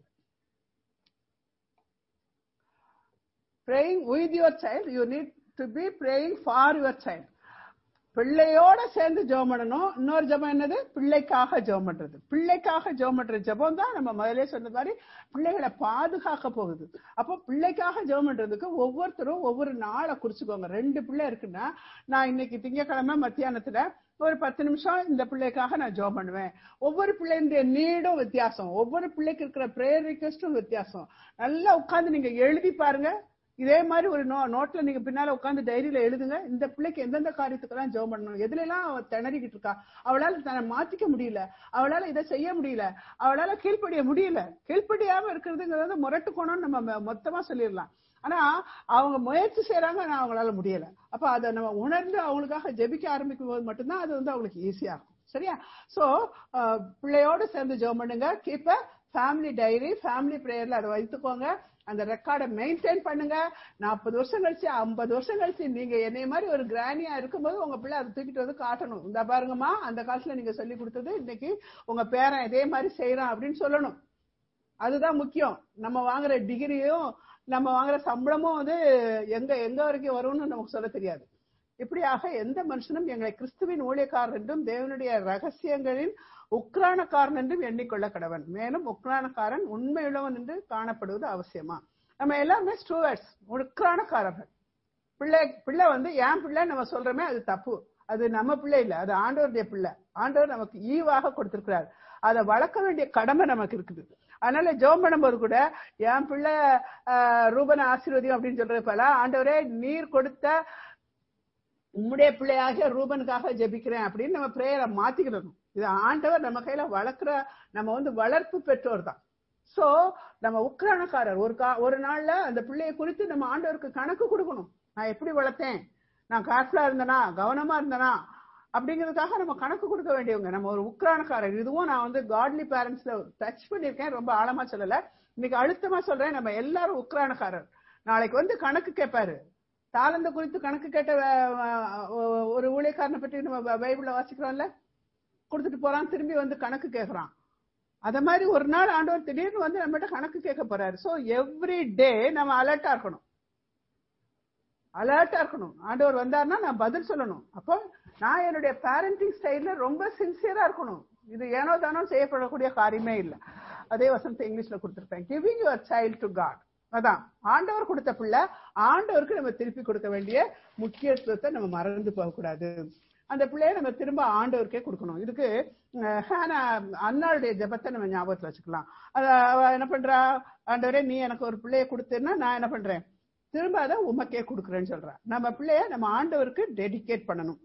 praying with your child you need to be praying for your child பிள்ளையோட சேர்ந்து ஜெபம் பண்ணணும் இன்னொரு ஜெபம் என்னது பிள்ளைக்காக ஜெபம் பண்றது பிள்ளைக்காக ஜெபம் பண்ற ஜெபம் தான் நம்ம முதலே சொன்ன மாதிரி பிள்ளைகளை பாதுகாக்க போகுது அப்போ பிள்ளைக்காக ஜெபம் பண்றதுக்கு ஒவ்வொருத்தரும் ஒவ்வொரு நாளை குறிச்சுக்கோங்க ரெண்டு பிள்ளை இருக்குன்னா நான் இன்னைக்கு திங்கக்கிழமை மத்தியானத்துல ஒரு பத்து நிமிஷம் இந்த பிள்ளைக்காக நான் ஜெபம் பண்ணுவேன் ஒவ்வொரு பிள்ளைடைய நீடும் வித்தியாசம் ஒவ்வொரு பிள்ளைக்கு இருக்கிற ப்ரேயர் ரிக்வெஸ்டும் வித்தியாசம் நல்லா உட்காந்து நீங்க எழுதி பாருங்க இதே மாதிரி ஒரு நோ நோட்ல நீங்க பின்னால உட்காந்து டைரியில எழுதுங்க இந்த பிள்ளைக்கு எந்தெந்த காரியத்துக்கெல்லாம் ஜெபம் பண்ணணும் எதுல எல்லாம் அவ திணறிக்கிட்டு இருக்கா அவளால தன்னை மாத்திக்க முடியல அவளால இதை செய்ய முடியல அவளால கீழ்ப்படிய முடியல கீழ்ப்படியாம இருக்கிறதுங்கிறது வந்து முரட்டு கோணம்னு நம்ம மொத்தமா சொல்லிடலாம் ஆனா அவங்க முயற்சி செய்யறாங்க ஆனா அவங்களால முடியல அப்ப அதை நம்ம உணர்ந்து அவங்களுக்காக ஜெபிக்க ஆரம்பிக்கும் போது மட்டும்தான் அது வந்து அவங்களுக்கு ஈஸியா இருக்கும் சரியா சோ பிள்ளையோட சேர்ந்து ஜெபம் பண்ணுங்க கீப்ப ஃபேமிலி டைரி ஃபேமிலி பிரேயர்ல அதை வைத்துக்கோங்க அந்த ரெக்கார்டை மெயின்டைன் பண்ணுங்க நாற்பது வருஷம் கழிச்சு ஐம்பது வருஷம் கழிச்சு நீங்க என்னைய மாதிரி ஒரு கிரானியா இருக்கும்போது உங்க பிள்ளை அதை தூக்கிட்டு வந்து காட்டணும் இந்த பாருங்கம்மா அந்த காலத்துல நீங்க சொல்லி கொடுத்தது இன்னைக்கு உங்க பேரன் இதே மாதிரி செய்யறான் அப்படின்னு சொல்லணும் அதுதான் முக்கியம் நம்ம வாங்குற டிகிரியும் நம்ம வாங்குற சம்பளமும் வந்து எங்க எங்க வரைக்கும் வரும்னு நமக்கு சொல்ல தெரியாது இப்படியாக எந்த மனுஷனும் எங்களை கிறிஸ்துவின் ஊழியக்காரர் என்றும் தேவனுடைய ரகசியங்களின் உக்ரானக்காரன் என்றும் எண்ணிக்கொள்ள கடவன் மேலும் உக்ரானக்காரன் உண்மையுள்ளவன் என்று காணப்படுவது அவசியமா நம்ம எல்லாருமே ஸ்டூவர்ட்ஸ் உக்ரானக்காரர்கள் பிள்ளை பிள்ளை வந்து என் பிள்ளை நம்ம சொல்றோமே அது தப்பு அது நம்ம பிள்ளை இல்ல அது ஆண்டவருடைய பிள்ளை ஆண்டவர் நமக்கு ஈவாக கொடுத்திருக்கிறார் அதை வளர்க்க வேண்டிய கடமை நமக்கு இருக்குது அதனால ஜோம் பண்ணும்போது கூட என் பிள்ளை ரூபன ஆசீர்வதியும் அப்படின்னு சொல்றது போல ஆண்டவரே நீர் கொடுத்த உம்முடைய பிள்ளையாக ரூபனுக்காக ஜெபிக்கிறேன் அப்படின்னு நம்ம பிரேயரை மாத்திக்கிடணும் இது ஆண்டவர் நம்ம கையில வளர்க்குற நம்ம வந்து வளர்ப்பு பெற்றோர் தான் சோ நம்ம உக்ரானக்காரர் ஒரு கா ஒரு நாள்ல அந்த பிள்ளைய குறித்து நம்ம ஆண்டவருக்கு கணக்கு கொடுக்கணும் நான் எப்படி வளர்த்தேன் நான் கேர்ஃபுல்லா இருந்தனா கவனமா இருந்தனா அப்படிங்கிறதுக்காக நம்ம கணக்கு கொடுக்க வேண்டியவங்க நம்ம ஒரு உக்ரானக்காரர் இதுவும் நான் வந்து காட்லி பேரண்ட்ஸ்ல டச் பண்ணிருக்கேன் ரொம்ப ஆழமா சொல்லல இன்னைக்கு அழுத்தமா சொல்றேன் நம்ம எல்லாரும் உக்ரானக்காரர் நாளைக்கு வந்து கணக்கு கேட்பாரு தாளந்த குறித்து கணக்கு கேட்ட ஒரு ஊழியக்காரனை பற்றி நம்ம பைபிள்ல வாசிக்கிறோம்ல கொடுத்துட்டு போறான் திரும்பி வந்து கணக்கு கேட்கறான் அத மாதிரி ஒரு நாள் ஆண்டவர் திடீர்னு வந்து நம்மகிட்ட கணக்கு கேட்க போறாரு சோ எவ்ரி டே நம்ம அலர்ட்டா இருக்கணும் அலர்ட்டா இருக்கணும் ஆண்டவர் வந்தாருன்னா நான் பதில் சொல்லணும் அப்போ நான் என்னுடைய பேரண்டிங் ஸ்டைல்ல ரொம்ப சின்சியரா இருக்கணும் இது ஏனோ தானோ செய்யப்படக்கூடிய காரியமே இல்லை அதே வசனத்தை இங்கிலீஷ்ல கொடுத்துருப்பேன் giving your child to God அதான் ஆண்டவர் கொடுத்த பிள்ளை ஆண்டவருக்கு நம்ம திருப்பி கொடுக்க வேண்டிய முக்கியத்துவத்தை நம்ம மறந்து போகக்கூடாது அந்த பிள்ளைய நம்ம திரும்ப ஆண்டவருக்கே கொடுக்கணும் இதுக்கு அண்ணாளுடைய ஜபத்தை நம்ம ஞாபகத்துல வச்சுக்கலாம் அவ என்ன பண்றா ஆண்டவரே நீ எனக்கு ஒரு பிள்ளைய கொடுத்தேன்னா நான் என்ன பண்றேன் திரும்ப அதை உமக்கே கொடுக்குறேன்னு சொல்றேன் நம்ம பிள்ளைய நம்ம ஆண்டவருக்கு டெடிகேட் பண்ணணும்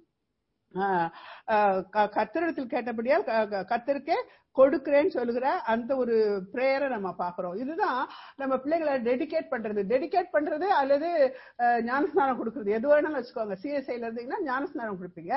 கத்திரிடத்தில் கேட்டபடியால் கத்தருக்கே கொடுக்கிறேன்னு சொல்லுகிற அந்த ஒரு பிரேயரை நம்ம பாக்குறோம் இதுதான் நம்ம பிள்ளைகளை டெடிகேட் பண்றது டெடிகேட் பண்றது அல்லது ஞானஸ்நானம் கொடுக்கறது எது வேணாலும் வச்சுக்கோங்க சிஎஸ்ஐல இருந்தீங்கன்னா ஞானஸ்நானம் கொடுப்பீங்க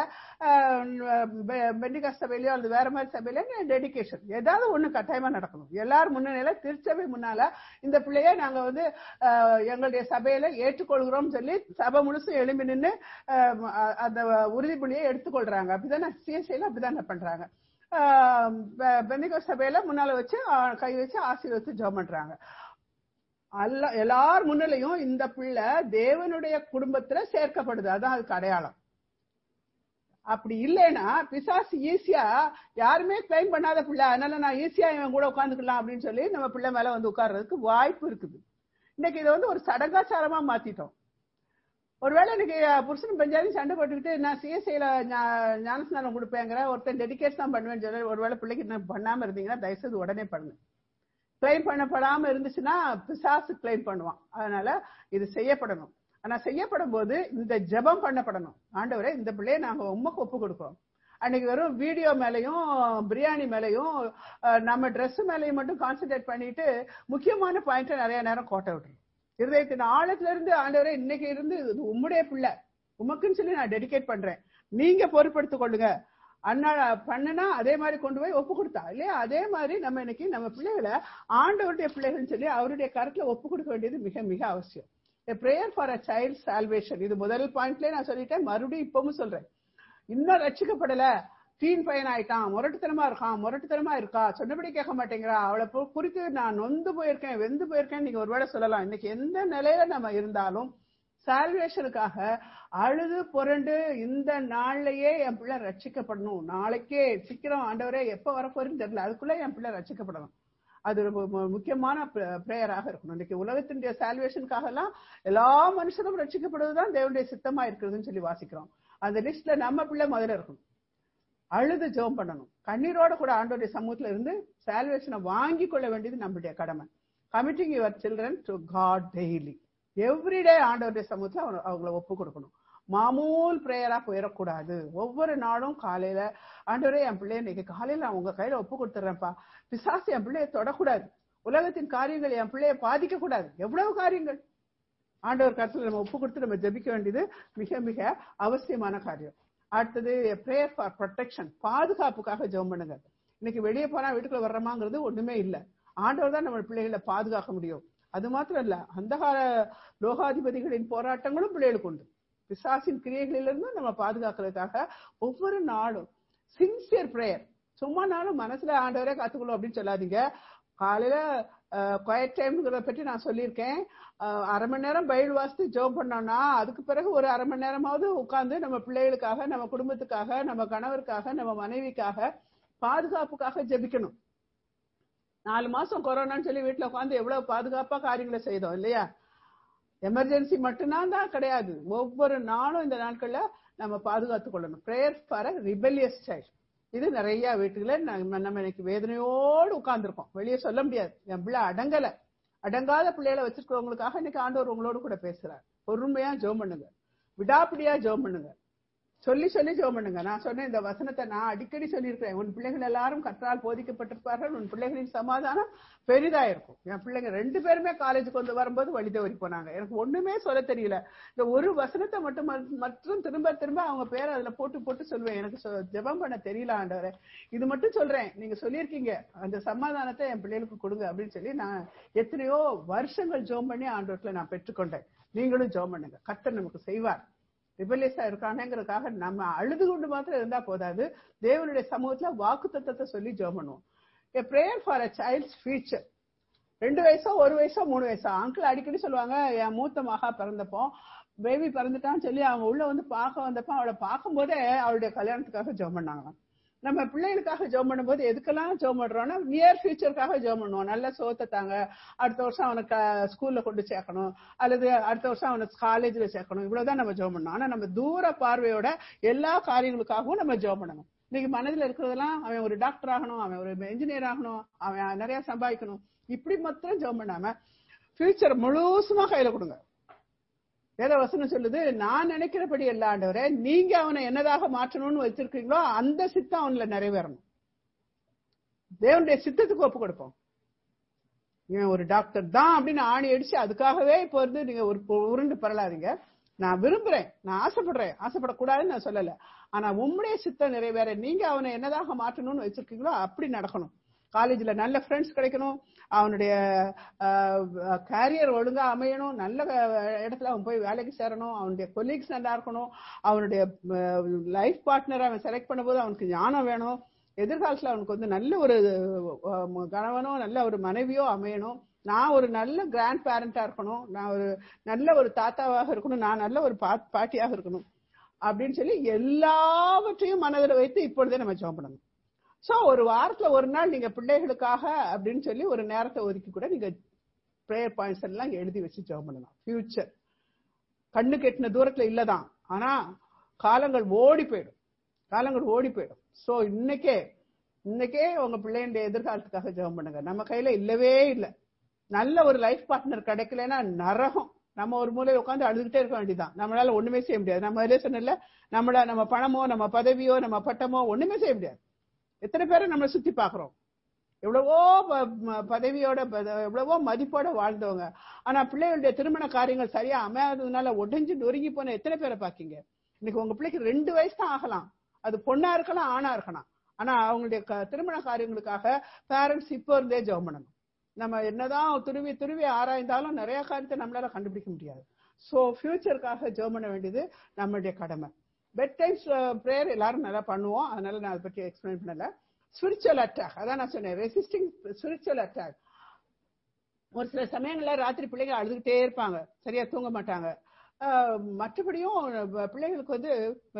பெண்டிகா சபையிலயோ அல்லது வேற மாதிரி சபையில டெடிகேஷன் ஏதாவது ஒண்ணு கட்டாயமா நடக்கணும் எல்லாரும் முன்னிலையில திருச்சபை முன்னால இந்த பிள்ளைய நாங்க வந்து எங்களுடைய சபையில ஏற்றுக்கொள்கிறோம் சொல்லி சபை முழுசும் எழும்பி நின்று அந்த உறுதிமொழியை எடுத்துக்கொள்றாங்க அப்படிதானே சிஎஸ்ஐல அப்படிதானே பண்றாங்க பெந்திகோ சபையில முன்னால வச்சு கை வச்சு ஆசீர்வச்சு ஜெபம் பண்றாங்க அல்ல எல்லார் முன்னிலையும் இந்த பிள்ளை தேவனுடைய குடும்பத்துல சேர்க்கப்படுது அதான் அதுக்கு அடையாளம் அப்படி இல்லைன்னா பிசாசு ஈஸியா யாருமே கிளைம் பண்ணாத பிள்ளை அதனால நான் ஈஸியா இவன் கூட உட்காந்துக்கலாம் அப்படின்னு சொல்லி நம்ம பிள்ளை மேல வந்து உட்கார்றதுக்கு வாய்ப்பு இருக்குது இன்னைக்கு இதை வந்து ஒரு சடங்காச்சாரமா மாத்திட்டோம் ஒருவேளை இன்னைக்கு புருஷன் பஞ்சாதி சண்டை போட்டுக்கிட்டு நான் சிஎஸ்ஐல ஞானஸ்நானம் கொடுப்பேங்கிற ஒருத்தன் டெடிகேட் தான் பண்ணுவேன்னு சொல்லி ஒருவேளை பிள்ளைக்கு என்ன பண்ணாம இருந்தீங்கன்னா தயவுசெய்து உடனே பண்ணுங்க கிளைம் பண்ணப்படாம இருந்துச்சுன்னா பிசாசு கிளைம் பண்ணுவான் அதனால இது செய்யப்படணும் ஆனா செய்யப்படும் போது இந்த ஜெபம் பண்ணப்படணும் ஆண்டவரே இந்த பிள்ளைய நாங்க உண்மைக்கு ஒப்பு கொடுக்கிறோம் அன்னைக்கு வெறும் வீடியோ மேலையும் பிரியாணி மேலையும் நம்ம ட்ரெஸ் மேலையும் மட்டும் கான்சென்ட்ரேட் பண்ணிட்டு முக்கியமான பாயிண்ட நிறைய நேரம் கோட்டை விட்டுரும் இருதயத்தின் ஆழத்துல இருந்து ஆண்டவரே இன்னைக்கு இருந்து இது உம்முடைய பிள்ளை உமக்குன்னு சொல்லி நான் டெடிகேட் பண்றேன் நீங்க பொறுப்படுத்திக் கொள்ளுங்க அண்ணா பண்ணுனா அதே மாதிரி கொண்டு போய் ஒப்பு கொடுத்தா இல்லையா அதே மாதிரி நம்ம இன்னைக்கு நம்ம பிள்ளைகளை ஆண்டவருடைய பிள்ளைகள் சொல்லி அவருடைய கருத்துல ஒப்பு கொடுக்க வேண்டியது மிக மிக அவசியம் prayer for a child salvation இது முதல் பாயிண்ட்லயே நான் சொல்லிட்டேன் மறுபடியும் இப்பவும் சொல்றேன் இன்னும் ரட்சிக்கப்படல டீன் பையன் ஆயிட்டான் முரட்டுத்தனமா இருக்கான் முரட்டுத்தனமா இருக்கா சொன்னபடி கேட்க மாட்டேங்கிறா அவளை குறித்து நான் நொந்து போயிருக்கேன் வெந்து போயிருக்கேன் நீங்க ஒருவேளை சொல்லலாம் இன்னைக்கு எந்த நிலையில நம்ம இருந்தாலும் சால்வேஷனுக்காக அழுது புரண்டு இந்த நாள்லயே என் பிள்ளை ரட்சிக்கப்படணும் நாளைக்கே சீக்கிரம் ஆண்டவரே எப்ப வரப்போறேன்னு தெரியல அதுக்குள்ள என் பிள்ளை ரட்சிக்கப்படணும் அது ரொம்ப முக்கியமான பிரேயராக இருக்கணும் இன்னைக்கு உலகத்தினுடைய சால்வேஷனுக்காக எல்லாம் எல்லா மனுஷனும் ரட்சிக்கப்படுவதுதான் தேவனுடைய சித்தமா இருக்கிறதுன்னு சொல்லி வாசிக்கிறோம் அந்த லிஸ்ட்ல நம்ம பிள்ளை முதல்ல இருக்கணும் அழுது ஜெபம் பண்ணணும் கண்ணீரோட கூட ஆண்டோடைய சமூகத்துல இருந்து சால்வேஷனை வாங்கி கொள்ள வேண்டியது நம்மளுடைய கடமை committing your children to God daily everyday ஆண்டவருடைய சமூகத்துல அவங்கள ஒப்பு கொடுக்கணும் மாமூல் பிரேயரா போயிடக்கூடாது ஒவ்வொரு நாளும் காலையில ஆண்டவரே என் பிள்ளைய இன்னைக்கு காலையில நான் உங்க கையில ஒப்பு கொடுத்துறேன்ப்பா பிசாசு என் பிள்ளைய தொடக்கூடாது உலகத்தின் காரியங்கள் என் பிள்ளைய பாதிக்க கூடாது எவ்வளவு காரியங்கள் ஆண்டவர் கருத்துல நம்ம ஒப்பு கொடுத்து நம்ம ஜபிக்க வேண்டியது மிக மிக அவசியமான காரியம் அடுத்தது பிரேயர் ஃபார் ப்ரொடெக்ஷன் பாதுகாப்புக்காக ஜெபம் பண்ணுங்க இன்னைக்கு வெளியே போனா வீட்டுக்குள்ள வர்றோமாங்கிறது ஒண்ணுமே இல்லை ஆண்டவர் தான் நம்ம பிள்ளைகளை பாதுகாக்க முடியும் அது மாத்திரம் இல்ல அந்த கால லோகாதிபதிகளின் போராட்டங்களும் பிள்ளைகளுக்கு உண்டு பிசாசின் கிரியைகளிலிருந்து நம்ம பாதுகாக்கிறதுக்காக ஒவ்வொரு நாளும் சின்சியர் பிரேயர் சும்மா நாளும் மனசுல ஆண்டவரே காத்துக்கணும் அப்படின்னு சொல்லாதீங்க காலையில குவைட் டைம்ங்கிறத பற்றி நான் சொல்லியிருக்கேன் அரை மணி நேரம் பயில் வாசித்து ஜோப் பண்ணோம்னா அதுக்கு பிறகு ஒரு அரை மணி நேரமாவது உட்காந்து நம்ம பிள்ளைகளுக்காக நம்ம குடும்பத்துக்காக நம்ம கணவருக்காக நம்ம மனைவிக்காக பாதுகாப்புக்காக ஜெபிக்கணும் நாலு மாசம் கொரோனான்னு சொல்லி வீட்டுல உட்காந்து எவ்வளவு பாதுகாப்பா காரியங்களை செய்தோம் இல்லையா எமர்ஜென்சி மட்டும்தான் தான் கிடையாது ஒவ்வொரு நாளும் இந்த நாட்கள்ல நம்ம பாதுகாத்து கொள்ளணும் prayer for a rebellious child இது நிறைய வீட்டுல நம்ம இன்னைக்கு வேதனையோடு உட்கார்ந்துருக்கோம் வெளியே சொல்ல முடியாது என் பிள்ளை அடங்கல அடங்காத பிள்ளைகளை வச்சிருக்கிறவங்களுக்காக இன்னைக்கு ஆண்டவர் உங்களோடு கூட பேசுறார் பொறுமையா ஜோம் பண்ணுங்க விடாப்பிடியா ஜோம் பண்ணுங்க சொல்லி சொல்லி ஜோம் பண்ணுங்க நான் சொன்னேன் இந்த வசனத்தை நான் அடிக்கடி சொல்லியிருக்கிறேன் உன் பிள்ளைகள் எல்லாரும் கற்றால் போதிக்கப்பட்டிருப்பார்கள் உன் பிள்ளைகளின் சமாதானம் பெரிதா இருக்கும் என் பிள்ளைங்க ரெண்டு பேருமே காலேஜுக்கு வந்து வரும்போது வழி தவறி போனாங்க எனக்கு ஒண்ணுமே சொல்ல தெரியல இந்த ஒரு வசனத்தை மட்டும் மற்றும் திரும்ப திரும்ப அவங்க பேரை அதுல போட்டு போட்டு சொல்லுவேன் எனக்கு ஜெபம் பண்ண தெரியல ஆண்டவரே இது மட்டும் சொல்றேன் நீங்க சொல்லியிருக்கீங்க அந்த சமாதானத்தை என் பிள்ளைகளுக்கு கொடுங்க அப்படின்னு சொல்லி நான் எத்தனையோ வருஷங்கள் ஜோம் பண்ணி ஆண்டவர்களை நான் பெற்றுக்கொண்டேன் நீங்களும் ஜோம் பண்ணுங்க கத்தர் நமக்கு செய்வார் ரிபலியஸா இருக்கானேங்கிறதுக்காக நம்ம அழுது கொண்டு மாத்திரம் இருந்தா போதாது தேவனுடைய சமூகத்துல வாக்கு தத்துவத்தை சொல்லி ஜோம் பண்ணுவோம் a prayer for a child's future ரெண்டு வயசோ ஒரு வயசோ மூணு வயசோ அங்கிள் அடிக்கடி சொல்லுவாங்க என் மூத்த மகா பிறந்தப்போ பேபி பிறந்துட்டான்னு சொல்லி அவங்க உள்ள வந்து பார்க்க வந்தப்போ அவளை பார்க்கும் போதே அவளுடைய கல்யாணத்துக்காக ஜோம் பண்ணாங்க நம்ம பிள்ளைகளுக்காக ஜோம் பண்ணும்போது எதுக்கெல்லாம் ஜோம் பண்றோம்னா நியர் ஃபியூச்சருக்காக ஜோம் பண்ணுவோம் நல்ல சோத்தை தாங்க அடுத்த வருஷம் அவனுக்கு ஸ்கூல்ல கொண்டு சேர்க்கணும் அல்லது அடுத்த வருஷம் அவனுக்கு காலேஜ்ல சேர்க்கணும் இவ்வளவுதான் நம்ம ஜோம் பண்ணணும் ஆனா நம்ம தூர பார்வையோட எல்லா காரியங்களுக்காகவும் நம்ம ஜோம் பண்ணணும் இன்னைக்கு மனதில் இருக்கிறதெல்லாம் அவன் ஒரு டாக்டர் ஆகணும் அவன் ஒரு என்ஜினியர் ஆகணும் அவன் நிறைய சம்பாதிக்கணும் இப்படி மாத்திரம் ஜோம் பண்ணாம ஃபியூச்சர் முழுசுமா கையில கொடுங்க வேத வசனம் சொல்லுது நான் நினைக்கிறபடி எல்லா ஆண்டவரே நீங்க அவனை என்னதாக மாற்றணும்னு வச்சிருக்கீங்களோ அந்த சித்தம் அவன்ல நிறைவேறணும் தேவனுடைய சித்தத்துக்கு ஒப்பு கொடுப்போம் இவன் ஒரு டாக்டர் தான் அப்படின்னு ஆணி அடிச்சு அதுக்காகவே இப்போ வந்து நீங்க ஒரு உருண்டு பரலாதீங்க நான் விரும்புறேன் நான் ஆசைப்படுறேன் ஆசைப்படக்கூடாதுன்னு நான் சொல்லல ஆனா உம்முடைய சித்தம் நிறைவேற நீங்க அவனை என்னதாக மாற்றணும்னு வச்சிருக்கீங்களோ அப்படி நடக்கணும் காலேஜ்ல நல்ல ஃப்ரெண்ட்ஸ் கிடைக்கணும் அவனுடைய கேரியர் ஒழுங்கா அமையணும் நல்ல இடத்துல அவன் போய் வேலைக்கு சேரணும் அவனுடைய கொலீக்ஸ் நல்லா இருக்கணும் அவனுடைய லைஃப் பார்ட்னர் அவன் செலக்ட் பண்ணும்போது அவனுக்கு ஞானம் வேணும் எதிர்காலத்துல அவனுக்கு வந்து நல்ல ஒரு கணவனோ நல்ல ஒரு மனைவியோ அமையணும் நான் ஒரு நல்ல கிராண்ட் பேரண்டா இருக்கணும் நான் ஒரு நல்ல ஒரு தாத்தாவாக இருக்கணும் நான் நல்ல ஒரு பாட்டியாக இருக்கணும் அப்படின்னு சொல்லி எல்லாவற்றையும் மனதில் வைத்து இப்பொழுதே நம்ம ஜெபம் பண்ணணும் சோ ஒரு வாரத்துல ஒரு நாள் நீங்க பிள்ளைகளுக்காக அப்படின்னு சொல்லி ஒரு நேரத்தை ஒதுக்கி கூட நீங்க ப்ரேயர் பாயிண்ட்ஸ் எல்லாம் எழுதி வச்சு ஜெபம் பண்ணலாம் ஃபியூச்சர் கண்ணு கெட்டின தூரத்துல இல்லதான் ஆனா காலங்கள் ஓடி போயிடும் காலங்கள் ஓடி போயிடும் சோ இன்னைக்கே இன்னைக்கே உங்க பிள்ளைங்களுடைய எதிர்காலத்துக்காக ஜெபம் பண்ணுங்க நம்ம கையில இல்லவே இல்லை நல்ல ஒரு லைஃப் பார்ட்னர் கிடைக்கலன்னா நரகம் நம்ம ஒரு மூலையில உட்காந்து அழுதுகிட்டே இருக்க வேண்டியதான் நம்மளால ஒண்ணுமே செய்ய முடியாது நம்ம அதிலே சொன்னல நம்மள நம்ம பணமோ நம்ம பதவியோ நம்ம பட்டமோ ஒண்ணுமே செய்ய முடியாது எத்தனை பேரை நம்ம சுத்தி பாக்குறோம் எவ்வளவோ ப- ம- பதவியோட ப- எவ்வளவோ மதிப்போட வாழ்ந்தவங்க ஆனா பிள்ளைகளுடைய திருமண காரியங்கள் சரியா அமையாததுனால ஒடிஞ்சு நொறுங்கி போன எத்தனை பேரை பாக்கீங்க இன்னைக்கு உங்க பிள்ளைக்கு ரெண்டு வயசு தான் ஆகலாம் அது பொண்ணா இருக்கலாம் ஆணா இருக்கலாம் ஆனா அவங்களுடைய க- திருமண காரியங்களுக்காக பேரண்ட்ஸ் இப்போ இருந்தே ஜெபம் பண்ணணும் நம்ம என்னதான் துருவி துருவி ஆராய்ந்தாலும் நிறைய காரியத்தை நம்மளால கண்டுபிடிக்க முடியாது சோ ஃபியூச்சருக்காக ஜெபம் பண்ண வேண்டியது நம்மளுடைய கடமை பெட் டைம்ஸ் ப்ரேயர் எல்லாரும் நல்லா பண்ணுவோம் அதனால நான் அதை பற்றி எக்ஸ்பிளைன் பண்ணல ஸ்பிரிச்சுவல் அட்டாக் அதான் நான் சொன்னேன் ரெசிஸ்டிங் ஸ்பிரிச்சுவல் அட்டாக் ஒரு சில சமயங்கள்ல ராத்திரி பிள்ளைங்க அழுதுகிட்டே இருப்பாங்க சரியா தூங்க மாட்டாங்க ஆஹ் மற்றபடியும் அஹ் பிள்ளைங்களுக்கு வந்து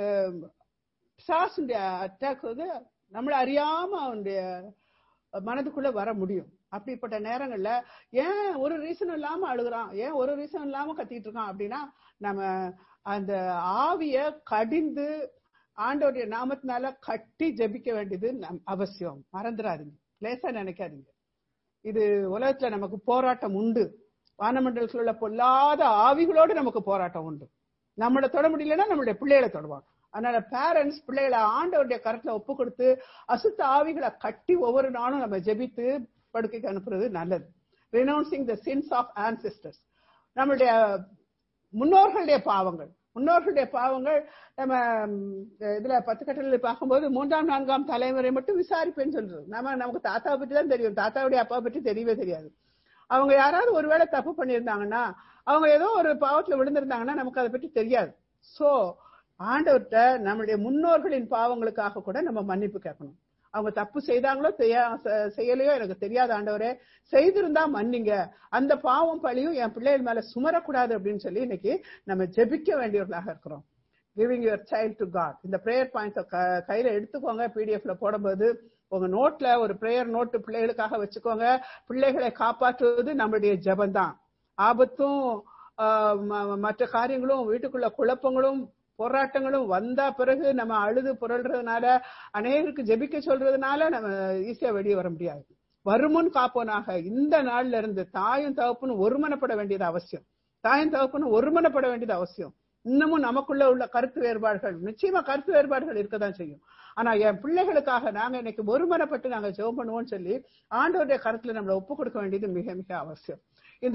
பிசாசுடைய அட்டாக் வந்து நம்மள அறியாம அவனுடைய மனதுக்குள்ள வர முடியும் அப்படிப்பட்ட நேரங்கள்ல ஏன் ஒரு ரீசன் இல்லாம அழுகுறான் ஏன் ஒரு ரீசன் இல்லாம கத்திட்டு இருக்கான் அப்படின்னா நம்ம அந்த ஆவிய கடிந்து ஆண்டவருடைய நாமத்தினால கட்டி ஜெபிக்க வேண்டியது நம் அவசியம் மறந்துடாதீங்க லேசா நினைக்காதீங்க இது உலகத்துல நமக்கு போராட்டம் உண்டு வானமண்டலத்தில் உள்ள பொல்லாத ஆவிகளோடு நமக்கு போராட்டம் உண்டு நம்மளை தொட முடியலன்னா நம்மளுடைய பிள்ளைகளை தொடுவாங்க அதனால பேரண்ட்ஸ் பிள்ளைகளை ஆண்டவருடைய கரத்துல ஒப்பு கொடுத்து அசுத்த ஆவிகளை கட்டி ஒவ்வொரு நாளும் நம்ம ஜெபித்து படுக்கைக்கு அனுப்புறது நல்லது renouncing the sins of ancestors நம்மளுடைய முன்னோர்களுடைய பாவங்கள் முன்னோர்களுடைய பாவங்கள் நம்ம ம், இதுல பத்து கட்டளையில் பார்க்கும்போது மூன்றாம் நான்காம் தலைமுறை மட்டும் விசாரிப்பேன்னு சொல்றது நம்ம நமக்கு தாத்தாவை பற்றி தான் தெரியும் தாத்தாவுடைய அப்பா பற்றி தெரியவே தெரியாது அவங்க யாராவது ஒருவேளை தப்பு பண்ணியிருந்தாங்கன்னா அவங்க ஏதோ ஒரு பாவத்துல விழுந்திருந்தாங்கன்னா நமக்கு அதை பற்றி தெரியாது சோ ஆண்டவர்கிட்ட நம்மளுடைய முன்னோர்களின் பாவங்களுக்காக கூட நம்ம மன்னிப்பு கேட்கணும் அவங்க தப்பு செய்தாங்களோ செய்யா- செ- செய்யலையோ எனக்கு தெரியாத ஆண்டவரே செய்திருந்தா மன்னிங்க அந்த பாவம் பழியும் என் பிள்ளைகள் மேல சுமரக்கூடாது அப்படின்னு சொல்லி இன்னைக்கு நம்ம ஜெபிக்க வேண்டியவர்களாக இருக்கிறோம் giving your child to God இந்த ப்ரேயர் பாயிண்ட்ஸை கையில எடுத்துக்கோங்க பிடிஎஃப்ல போடும்போது உங்க நோட்ல ஒரு ப்ரேயர் நோட்டு பிள்ளைகளுக்காக வச்சுக்கோங்க பிள்ளைகளை காப்பாற்றுவது நம்மளுடைய ஜெபம்தான் ஆபத்தும் ஆஹ், ம- மற்ற காரியங்களும் வீட்டுக்குள்ள குழப்பங்களும் போராட்டங்களும் வந்தா பிறகு நம்ம அழுது புரள்றதுனால அநேகருக்கு ஜெபிக்க சொல்றதுனால நம்ம ஈஸியா வெளியே வர முடியாது வருமுன் காப்போனாக இந்த நாள்ல இருந்து தாயும் தகப்பனும் ஒருமனப்பட வேண்டியது அவசியம் தாயும் தகப்பனும் ஒருமனப்பட வேண்டியது அவசியம் இன்னமும் நமக்குள்ள உள்ள கருத்து வேறுபாடுகள் நிச்சயமா கருத்து வேறுபாடுகள் இருக்கதான் செய்யும் ஆனா என் பிள்ளைகளுக்காக நாங்க இன்னைக்கு ஒருமனப்பட்டு நாங்க ஜெபம் பண்ணுவோம்னு சொல்லி ஆண்டவருடைய கருத்துல நம்மளை ஒப்பு கொடுக்க வேண்டியது மிக மிக அவசியம் இந்த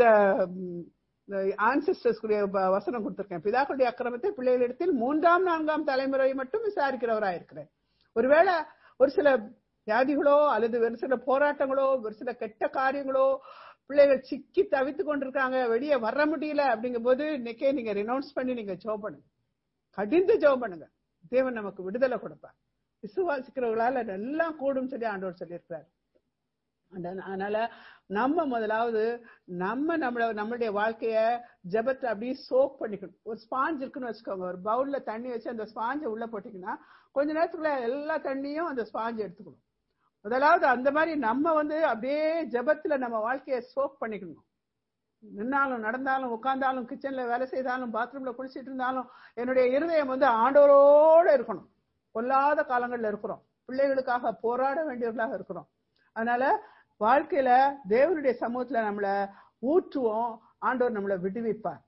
ஆன்சிஸ்டர்ஸ்குரிய வசனம் கொடுத்திருக்கேன் பிதாக்களுடைய அக்கிரமத்தை பிள்ளைகளிடத்தில் மூன்றாம் நான்காம் தலைமுறை மட்டும் விசாரிக்கிறவராயிருக்கிறேன் ஒருவேளை ஒரு சில வியாதிகளோ அல்லது ஒரு சில போராட்டங்களோ ஒரு சில கெட்ட காரியங்களோ பிள்ளைகள் சிக்கி தவித்து கொண்டிருக்காங்க வெளியே வர முடியல அப்படிங்கும்போது இன்னைக்கே நீங்க ரினவுன்ஸ் பண்ணி நீங்க ஜெபம் பண்ணுங்க கடிந்து ஜெபம் பண்ணுங்க தேவன் நமக்கு விடுதலை கொடுப்பார் விசுவாசிக்கிறவர்களால எல்லாம் கூடும் சொல்லி ஆண்டவர் சொல்லியிருக்கிறார் அந்த- அதனால நம்ம முதலாவது நம்ம நம்மள நம்மளுடைய வாழ்க்கைய ஜெபத்தை அப்படியே சோக் பண்ணிக்கணும் ஒரு ஸ்பாஞ்ச் இருக்குன்னு வச்சுக்கோங்க ஒரு பவுல்ல தண்ணி வச்சு அந்த ஸ்பாஞ்சை உள்ள போட்டீங்கன்னா கொஞ்ச நேரத்துக்குள்ள எல்லா தண்ணியும் அந்த ஸ்பாஞ்ச் எடுத்துக்கணும் முதலாவது அந்த மாதிரி நம்ம வந்து அப்படியே ஜெபத்துல நம்ம வாழ்க்கைய சோக் பண்ணிக்கணும் நின்னாலும் நடந்தாலும் உட்கார்ந்தாலும் கிச்சன்ல வேலை செய்தாலும் பாத்ரூம்ல குளிச்சிட்டு இருந்தாலும் என்னுடைய இருதயம் வந்து ஆண்டவரோட இருக்கணும் பொல்லாத காலங்கள்ல இருக்கிறோம் பிள்ளைகளுக்காக போராட வேண்டியவர்களாக இருக்கிறோம் அதனால வாழ்க்கையில தேவனுடைய சமூகத்துல நம்மள ஊற்றுவோம் ஆண்டவர் நம்மளை விடுவிப்பார்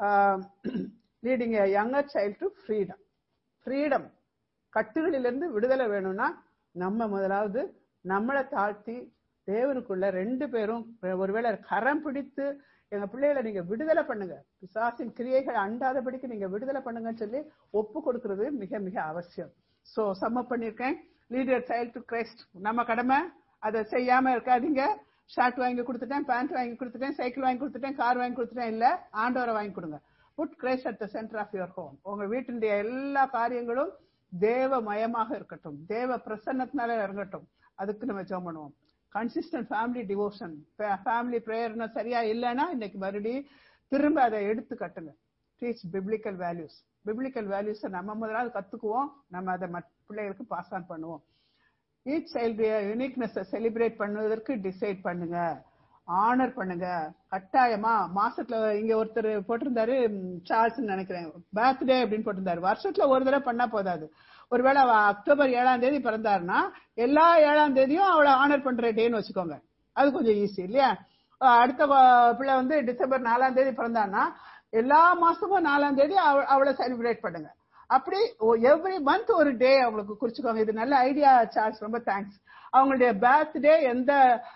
leading younger child to freedom freedom கட்டுகளிலிருந்து விடுதலை வேணும்னா நம்ம முதலாவது நம்மளை தாழ்த்தி தேவனுக்குள்ள ரெண்டு பேரும் ஒருவேளை கரம் பிடித்து எங்க பிள்ளைகளை நீங்க விடுதலை பண்ணுங்க பிசாசின் கிரியைகள் அண்டாதபடிக்கு நீங்க விடுதலை பண்ணுங்கன்னு சொல்லி ஒப்பு கொடுக்கிறது மிக மிக அவசியம் சோ சம்ம பண்ணிருக்கேன் லீடர் சைல்ட் டு கிரைஸ்ட் நம்ம கடமை அதை செய்யாம இருக்காதீங்க ஷர்ட் வாங்கி கொடுத்துட்டேன் பேண்ட் வாங்கி கொடுத்துட்டேன் சைக்கிள் வாங்கி கொடுத்துட்டேன் கார் வாங்கி கொடுத்துட்டேன் இல்ல ஆண்டவரை வாங்கி கொடுங்க put Christ at the centre of your home உங்க வீட்டினுடைய எல்லா காரியங்களும் தேவ மயமாக இருக்கட்டும் தேவ பிரசன்னத்தினால இறங்கட்டும் அதுக்கு நம்ம ஜெபம் பண்ணுவோம் கன்சிஸ்டன்ட் ஃபேமிலி டிவோஷன் ஃபேமிலி ப்ரேயர்னா சரியா இல்லைன்னா இன்னைக்கு மறுபடியும் திரும்ப அதை எடுத்து கட்டுங்க டீச் பிப்ளிக்கல் வேல்யூஸ் பிப்ளிக்கல் வேல்யூஸை நம்ம முதலாவது கத்துக்குவோம் நம்ம அதை மற்ற பிள்ளைகளுக்கு பாஸ் ஆன் பண்ணுவோம் ஈச் சைல்டு யூனிக்னஸ் செலிப்ரேட் பண்ணுவதற்கு டிசைட் பண்ணுங்க ஆனர் பண்ணுங்க கட்டாயமா மாசத்துல இங்க ஒருத்தர் போட்டிருந்தாரு சார்ல்ஸ் நினைக்கிறேன் பர்த்டே அப்படின்னு போட்டிருந்தாரு வருஷத்துல ஒரு தடவை பண்ணா போதாது ஒருவேளை அவ அக்டோபர் ஏழாம் தேதி பிறந்தாருன்னா எல்லா ஏழாம் தேதியும் அவளை ஆனர் பண்ற டேன்னு வச்சுக்கோங்க அது கொஞ்சம் ஈஸி இல்லையா அஹ் அடுத்த வ- பிள்ளை வந்து டிசம்பர் நாலாம் தேதி பிறந்தான்னா எல்லா மாசமும் நாலாம் தேதி அவ- அவளை செலிப்ரேட் பண்ணுங்க அப்படி எவ்ரி மந்த் ஒரு டே அவங்களுக்கு குறிச்சுக்கோங்க இது நல்ல ஐடியா சார்ஜ் ரொம்ப தேங்க்ஸ் அவங்களுடைய பர்த்டே எந்த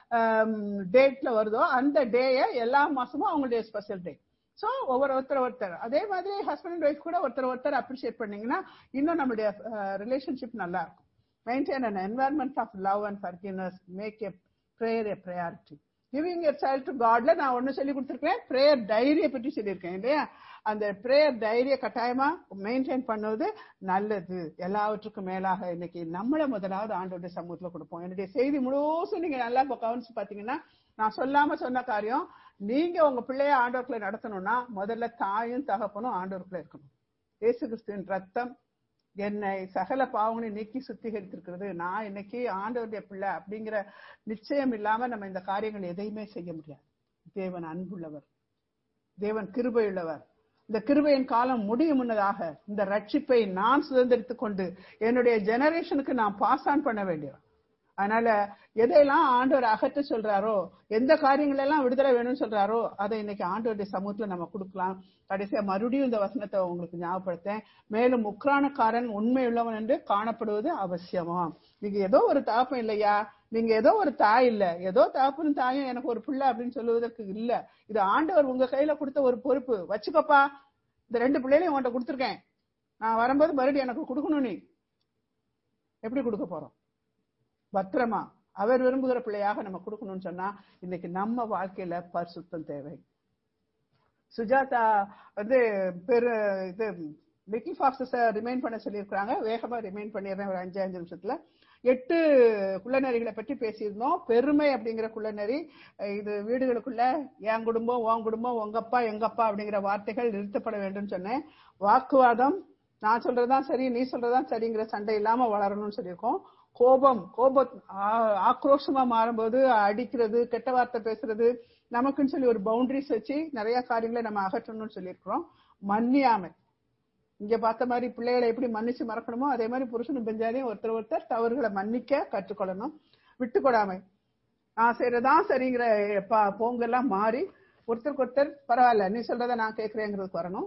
டேட்ல வருதோ அந்த டேயை எல்லா மாசமும் அவங்களுடைய ஸ்பெஷல் டே ஸோ ஒவ்வொரு ஒருத்தர் ஒருத்தர் அதே மாதிரி ஹஸ்பண்ட் அண்ட் ஒய்ஃப் கூட ஒருத்தர் ஒருத்தர் அப்ரிஷியேட் பண்ணீங்கன்னா இன்னும் நம்மளுடைய ரிலேஷன்ஷிப் நல்லா இருக்கும் maintain an environment of love and forgiveness make a prayer a priority giving a child to காட்ல நான் ஒன்னு சொல்லி கொடுத்துருக்கேன் ப்ரேயர் டைரியை பற்றி சொல்லியிருக்கேன் இல்லையா அந்த ப்ரேயர் டைரியை கட்டாயமா மெயின்டைன் பண்ணுவது நல்லது எல்லாவற்றுக்கும் மேலாக இன்னைக்கு நம்மள முதலாவது ஆண்டோடைய சமூகத்துல கொடுப்போம் என்னுடைய செய்தி முழுசும் நீங்க நல்லா இப்ப கவனிச்சு பாத்தீங்கன்னா நான் சொல்லாம சொன்ன காரியம் நீங்க உங்க பிள்ளைய ஆண்டோருக்குள்ள நடத்தணும்னா முதல்ல தாயும் தகப்பனும் ஆண்டோருக்குள்ள இருக்கணும் இயேசு கிறிஸ்துவின் ரத்தம் என்னை சகல பாவங்களை நீக்கி சுத்திகரித்திருக்கிறது நான் இன்னைக்கு ஆண்டவருடைய பிள்ளை அப்படிங்கிற நிச்சயம் இல்லாம நம்ம இந்த காரியங்கள் எதையுமே செய்ய முடியாது தேவன் அன்புள்ளவர் தேவன் கிருபையுள்ளவர் இந்த கிருபையின் காலம் முடியும் முன்னதாக இந்த ரட்சிப்பை நான் சுதந்திரித்துக் கொண்டு என்னுடைய ஜெனரேஷனுக்கு நான் பாஸ் ஆன் பண்ண வேண்டியவன் அதனால எதையெல்லாம் ஆண்டவர் அகற்ற சொல்றாரோ எந்த காரியங்கள் எல்லாம் விடுதலை வேணும்னு சொல்றாரோ அதை இன்னைக்கு ஆண்டவருடைய சமூகத்துல நம்ம கொடுக்கலாம் கடைசியா மறுபடியும் இந்த வசனத்தை உங்களுக்கு ஞாபகப்படுத்தேன் மேலும் உக்ரானக்காரன் உண்மை உள்ளவன் என்று காணப்படுவது அவசியமா நீங்க ஏதோ ஒரு தாப்பம் இல்லையா நீங்க ஏதோ ஒரு தாய் இல்ல ஏதோ தாப்பனும் தாயும் எனக்கு ஒரு பிள்ளை அப்படின்னு சொல்லுவதற்கு இல்ல இது ஆண்டவர் உங்க கையில கொடுத்த ஒரு பொறுப்பு வச்சுக்கப்பா இந்த ரெண்டு பிள்ளைகளையும் உன்கிட்ட கொடுத்துருக்கேன் நான் வரும்போது மறுபடியும் எனக்கு கொடுக்கணும் நீ எப்படி கொடுக்க போறோம் பத்திரமா அவர் விரும்புகிற பிள்ளையாக நம்ம கொடுக்கணும்னு சொன்னா இன்னைக்கு நம்ம வாழ்க்கையில பரிசுத்தம் தேவை சுஜாதா வந்து பெரு இது லிட்டில் ஃபாக்ஸஸ ரிமைண்ட் பண்ண சொல்லியிருக்கிறாங்க வேகமா ரிமைண்ட் பண்ணிடுறேன் ஒரு அஞ்சு அஞ்சு நிமிஷத்துல எட்டு குள்ளநெறிகளை பற்றி பேசியிருந்தோம் பெருமை அப்படிங்கிற குள்ளநெறி அஹ் இது வீடுகளுக்குள்ள என் குடும்பம் உன் குடும்பம் உங்கப்பா எங்கப்பா அப்படிங்கிற வார்த்தைகள் நிறுத்தப்பட வேண்டும் சொன்னேன் வாக்குவாதம் நான் சொல்றதுதான் சரி நீ சொல்றதுதான் சரிங்கிற சண்டை இல்லாம வளரணும்னு சொல்லியிருக்கோம் கோபம் கோப ஆ- ஆக்ரோஷமா மாறும்போது அடிக்கிறது கெட்ட வார்த்தை பேசுறது நமக்குன்னு சொல்லி ஒரு பவுண்டரிஸ் வச்சு நிறைய காரியங்களை நம்ம அகற்றணும்னு சொல்லியிருக்கிறோம் மன்னியாமை இங்க பார்த்த மாதிரி பிள்ளைகளை எப்படி மன்னிச்சு மறக்கணுமோ அதே மாதிரி புருஷனும் பெஞ்சாலையும் ஒருத்தர் ஒருத்தர் தவறுகளை மன்னிக்க கற்றுக்கொள்ளணும் விட்டு கொடாமை நான் செய்யறதான் சரிங்கிற பா- போங்கெல்லாம் மாறி ஒருத்தருக்கு ஒருத்தர் பரவாயில்ல நீ சொல்றத நான் கேட்கிறேங்கிறதுக்கு வரணும்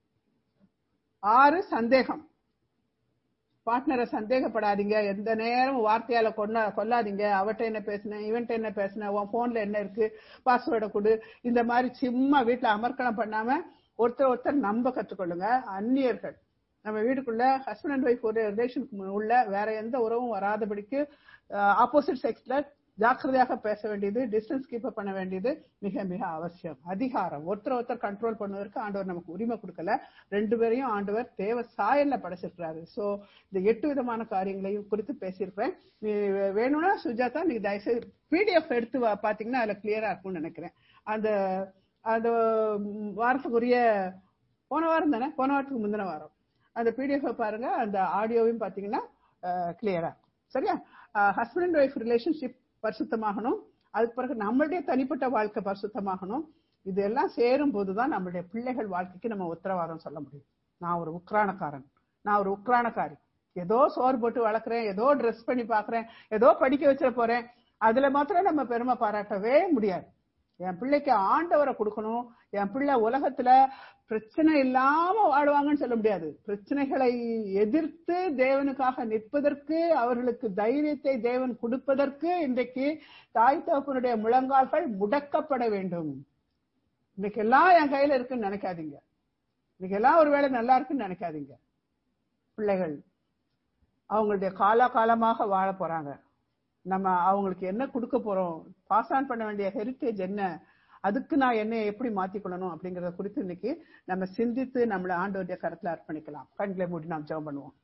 ஆறு சந்தேகம் பார்ட்னரை சந்தேகப்படாதீங்க எந்த நேரம் வார்த்தையால கொன்ன கொல்லாதீங்க அவட்ட என்ன பேசுனேன் இவன்ட்ட என்ன பேசுனேன் உன் போன்ல என்ன இருக்கு பாஸ்வேர்டை கொடு இந்த மாதிரி சும்மா வீட்டுல அமர்க்கணம் பண்ணாம ஒருத்தர் ஒருத்தர் நம்ப கற்றுக்கொள்ளுங்க அந்நியர்கள் நம்ம வீட்டுக்குள்ள ஹஸ்பண்ட் அண்ட் ஒய்ஃப் ஒரு ரிலேஷனுக்கு உள்ள வேற எந்த உறவும் வராதபடிக்கு ஆப்போசிட் செக்ஸ்ல ஜாக்கிரதையாக பேச வேண்டியது டிஸ்டன்ஸ் கீப் பண்ண வேண்டியது மிக மிக அவசியம் அதிகாரம் ஒருத்தர் ஒருத்தர் கண்ட்ரோல் பண்ணுவதற்கு ஆண்டவர் நமக்கு உரிமை கொடுக்கல ரெண்டு பேரையும் ஆண்டவர் தேவ சாயல்ல படைச்சிருக்கிறாரு சோ இந்த எட்டு விதமான காரியங்களையும் குறித்து பேசியிருப்பேன் நீ வேணும்னா சுஜாதா நீங்க தயவுசெய்து பிடிஎஃப் எடுத்து வா- பாத்தீங்கன்னா அதுல கிளியரா இருக்கும்னு நினைக்கிறேன் அந்த அந்த ம், வாரத்துக்குரிய போன வாரம் தானே போன வாரத்துக்கு முந்தின வாரம் அந்த பிடிஎஃப் பாருங்க அந்த ஆடியோவையும் பாத்தீங்கன்னா கிளியரா சரியா ஹஸ்பண்ட் அண்ட் ஒய்ஃப் ரிலேஷன்ஷிப் பரிசுத்தமாகணும் அதுக்கு பிறகு நம்மளுடைய தனிப்பட்ட வாழ்க்கை பரிசுத்தமாகணும் இதெல்லாம் சேரும் போதுதான் நம்மளுடைய பிள்ளைகள் வாழ்க்கைக்கு நம்ம உத்தரவாதம் சொல்ல முடியும் நான் ஒரு உக்ரானக்காரன் நான் ஒரு உக்ரானக்காரி ஏதோ சோறு போட்டு வளர்க்குறேன் ஏதோ ட்ரெஸ் பண்ணி பாக்குறேன் ஏதோ படிக்க வச்சிட போறேன் அதுல மாத்திரம் நம்ம பெருமை பாராட்டவே முடியாது என் பிள்ளைக்கு ஆண்டவரை கொடுக்கணும் என் பிள்ளை உலகத்துல பிரச்சனை இல்லாம வாழ்வாங்கன்னு சொல்ல முடியாது பிரச்சனைகளை எதிர்த்து தேவனுக்காக நிற்பதற்கு அவர்களுக்கு தைரியத்தை தேவன் கொடுப்பதற்கு இன்றைக்கு தாய் தகப்பனுடைய முழங்கால்கள் முடக்கப்பட வேண்டும் இன்னைக்கு எல்லாம் என் கையில இருக்குன்னு நினைக்காதீங்க இன்னைக்கு எல்லாம் ஒருவேளை நல்லா இருக்குன்னு நினைக்காதீங்க பிள்ளைகள் அவங்களுடைய காலாகாலமாக வாழ போறாங்க நம்ம அவங்களுக்கு என்ன கொடுக்க போறோம் பாஸ் ஆன் பண்ண வேண்டிய ஹெரிட்டேஜ் என்ன அதுக்கு நான் என்ன எப்படி மாத்திக்கொள்ளணும் அப்படிங்கறத குறித்து இன்னைக்கு நம்ம சிந்தித்து நம்மளை ஆண்டவருடைய கருத்துல அர்ப்பணிக்கலாம் கண்களை மூடி நாம் ஜெபம் பண்ணுவோம்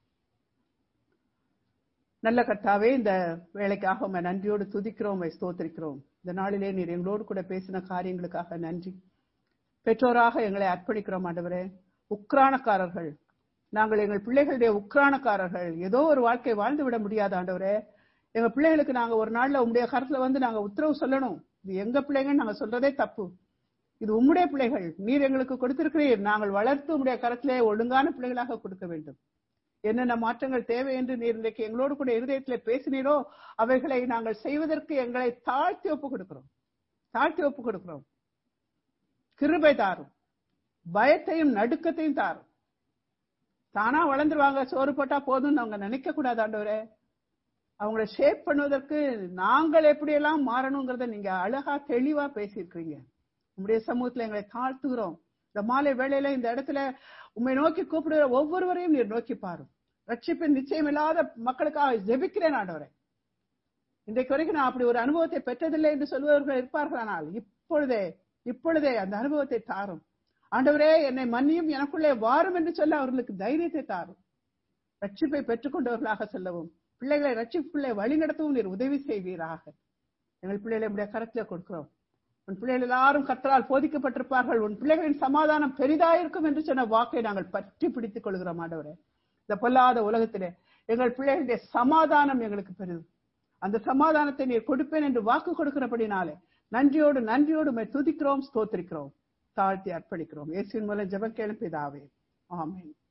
நல்ல கர்த்தாவே இந்த வேலைக்காக உண்மை நன்றியோடு துதிக்கிறோம் உம்மை ஸ்தோத்திரிக்கிறோம் இந்த நாளிலே நீர் எங்களோடு கூட பேசின காரியங்களுக்காக நன்றி பெற்றோராக எங்களை அர்ப்பணிக்கிறோம் ஆண்டவரே உக்ரானக்காரர்கள் நாங்கள் எங்கள் பிள்ளைகளுடைய உக்ரானக்காரர்கள் ஏதோ ஒரு வாழ்க்கை வாழ்ந்து விட முடியாது ஆண்டவரே எங்க பிள்ளைகளுக்கு நாங்க ஒரு நாள்ல உங்களுடைய கருத்துல வந்து நாங்க உத்தரவு சொல்லணும் இது எங்க பிள்ளைங்கன்னு நாங்க சொல்றதே தப்பு இது உம்முடைய பிள்ளைகள் நீர் எங்களுக்கு கொடுத்திருக்கிறீர் நாங்கள் வளர்த்து உம்முடைய கரத்திலே ஒழுங்கான பிள்ளைகளாக கொடுக்க வேண்டும் என்னென்ன மாற்றங்கள் தேவை என்று நீர் இன்றைக்கு எங்களோடு கூட இருதயத்திலே பேசினீரோ அவைகளை நாங்கள் செய்வதற்கு எங்களை தாழ்த்தி ஒப்பு கொடுக்கிறோம் தாழ்த்தி ஒப்பு கொடுக்கிறோம் கிருபை தாரும் பயத்தையும் நடுக்கத்தையும் தாரும் தானா வளர்ந்துருவாங்க சோறு போட்டா போதும்னு அவங்க நினைக்க கூடாது ஆண்டவரே அவங்கள ஷேப் பண்ணுவதற்கு நாங்கள் எப்படியெல்லாம் மாறணுங்கிறத நீங்க அழகா தெளிவா பேசியிருக்கிறீங்க உங்களுடைய சமூகத்துல எங்களை தாழ்த்துகிறோம் இந்த மாலை வேளையில இந்த இடத்துல உண்மை நோக்கி கூப்பிடுகிற ஒவ்வொருவரையும் நீர் நோக்கி பாரும் ரட்சிப்பின் நிச்சயம் இல்லாத மக்களுக்காக ஜெபிக்கிறேன் ஆண்டவரே இன்றைக்கு வரைக்கும் நான் அப்படி ஒரு அனுபவத்தை பெற்றதில்லை என்று சொல்பவர்கள் இருப்பார்களானால் இப்பொழுதே இப்பொழுதே அந்த அனுபவத்தை தாரும் ஆண்டவரே என்னை மன்னியும் எனக்குள்ளே வாரும் என்று சொல்ல அவர்களுக்கு தைரியத்தை தாரும் ரட்சிப்பை பெற்றுக்கொண்டவர்களாக செல்லவும் பிள்ளைகளை ரட்சிப்புள்ளே வழி நடத்தவும் நீர் உதவி செய்வீராக எங்கள் பிள்ளைகளை உடைய கரத்திலே கொடுக்கிறோம் உன் பிள்ளைகள் எல்லாரும் கத்தரால் போதிக்கப்பட்டிருப்பார்கள் உன் பிள்ளைகளின் சமாதானம் பெரிதாயிருக்கும் என்று சொன்ன வாக்கை நாங்கள் பற்றி பிடித்துக் கொள்கிறோம் ஆண்டவரே இந்த பொல்லாத உலகத்திலே எங்கள் பிள்ளைகளுடைய சமாதானம் எங்களுக்கு பெரிது அந்த சமாதானத்தை நீர் கொடுப்பேன் என்று வாக்கு கொடுக்கிறபடினாலே நன்றியோடு நன்றியோடு உம்மை துதிக்கிறோம் ஸ்தோத்திரிக்கிறோம் தாழ்த்தி அர்ப்பணிக்கிறோம் இயேசுவின் மூலம் ஜெபம் கேளும் பிதாவே ஆமென்